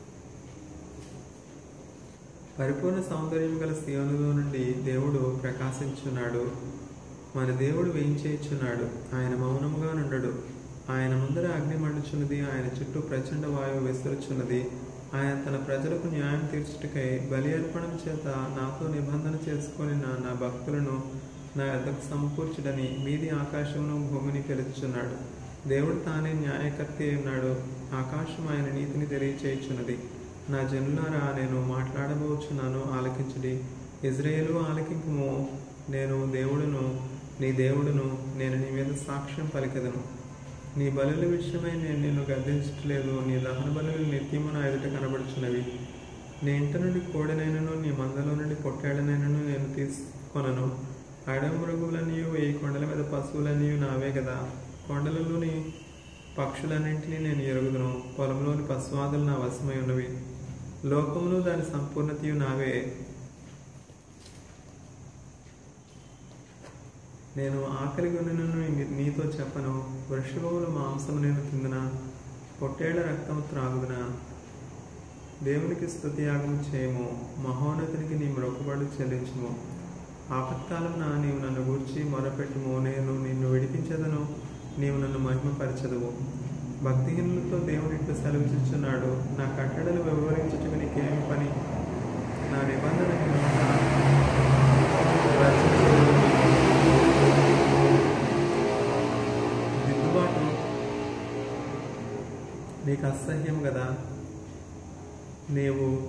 పరిపూర్ణ సౌందర్యం గల సియోనులో నుండి దేవుడు ప్రకాశించున్నాడు మన దేవుడు వేయించేయుచున్నాడు ఆయన మౌనముగా నుండడు ఆయన ముందర అగ్ని మండుచున్నది ఆయన చుట్టూ ప్రచండ వాయువు విసురుచున్నది ఆయన తన ప్రజలకు న్యాయం తీర్చుటకై బలి అర్పణం చేత నాతో నిబంధన చేసుకొని నా నా భక్తులను నా యొద్దకు సమకూర్చుడని మీది ఆకాశమును భూమిని పిలుచుచున్నాడు దేవుడు తానే న్యాయకర్త అయి ఉన్నాడు ఆకాశం ఆయన నీతిని తెలియచేయుచున్నది నా జనులారా నేను మాట్లాడబోచున్నాను ఆలకించుడి ఇజ్రాయేలు ఆలకింపుము నేను దేవుడును నీ దేవుడును నేను నీ మీద సాక్ష్యం పలికెదను నీ బలుల విషయమై నేను నిన్ను గద్దించట్లేదు నీ దహన బలులు నిత్యము నా ఎదుట కనబడుచున్నవి నీ ఇంట నుండి కోడెనైనను నీ మందలో నుండి పొట్టాడనైనను నేను తీసుకొనను అడవి మృగులన్నీ ఈ కొండల మీద పశువులన్నీ నావే కదా కొండలలోని పక్షులన్నింటినీ నేను ఎరుగుదును పొలంలోని పశువాదులు నా వశమై ఉన్నవి లోకమును దాని సంపూర్ణతయు నావే నేను ఆకలి కొనను నీతో చెప్పను వృషభముల మాంసము నేను తిందునా పొట్టేళ్ల రక్తము త్రాగుదునా దేవునికి స్తుతియాగం చేయము మహోన్నతునికి నీ మ్రొక్కుబడి చెల్లించుము ఆపత్కాలమున నీవు నన్ను గూర్చి మొరపెట్టుము నేను నిన్ను విడిపించదను నీవు నన్ను మహిమపరచదువు భక్తిహీనులతో దేవుడు ఇట్లు సెలవిస్తున్నాడు నా కట్టడలు వివరించుటకు నీకేమి పని నా నిబంధన దిద్దుబాటు నీకు అసహ్యం కదా నీవు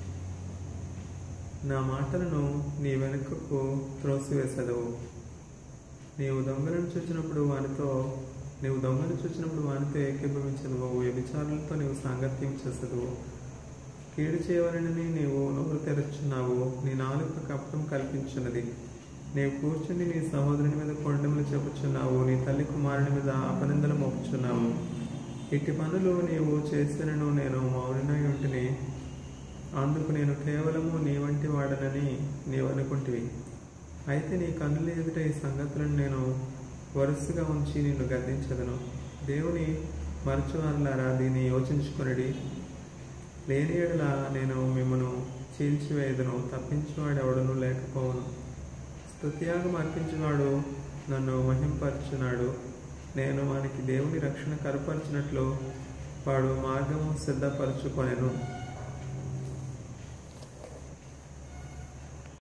నా మాటలను నీ వెనుకకు త్రోసివేసదవు నీవు దొంగలను చూచినప్పుడు వానితో నీవు దొంగను చూచినప్పుడు వానితో ఏకీభవించదువు వ్యభిచారులతో నీవు సాంగత్యం చేసదువు కీడు చేయవలనని నీవు నోరు తెరచున్నావు నీ నాలుక కప్పటం కల్పించున్నది నీవు కూర్చుని నీ సహోదరుని మీద కొండములు చెప్పుచున్నావు నీ తల్లి కుమారుని మీద అపనిందలు మోపుచున్నావు ఇట్టి పనులు నీవు చేసినను నేను మౌనమై ఉంటిని అందుకు నేను కేవలము నీ వంటి వాడనని నీవు అనుకుంటివి అయితే నీ కన్నుల ఎదుట ఈ సంగతులను నేను వరుసగా ఉంచి నిన్ను గద్దించదను దేవుని మరచువారులారా దీన్ని యోచించుకొనిడి లేని ఎడల నేను మిమ్మను చీల్చివేయదును తప్పించువాడు ఎవడను లేకపోవను స్తుత్యాగం అర్పించువాడు నన్ను మహింపరచున్నాడు నేను వానికి దేవుని రక్షణ కరపరిచినట్లు వాడు మార్గము సిద్ధపరచుకొనెను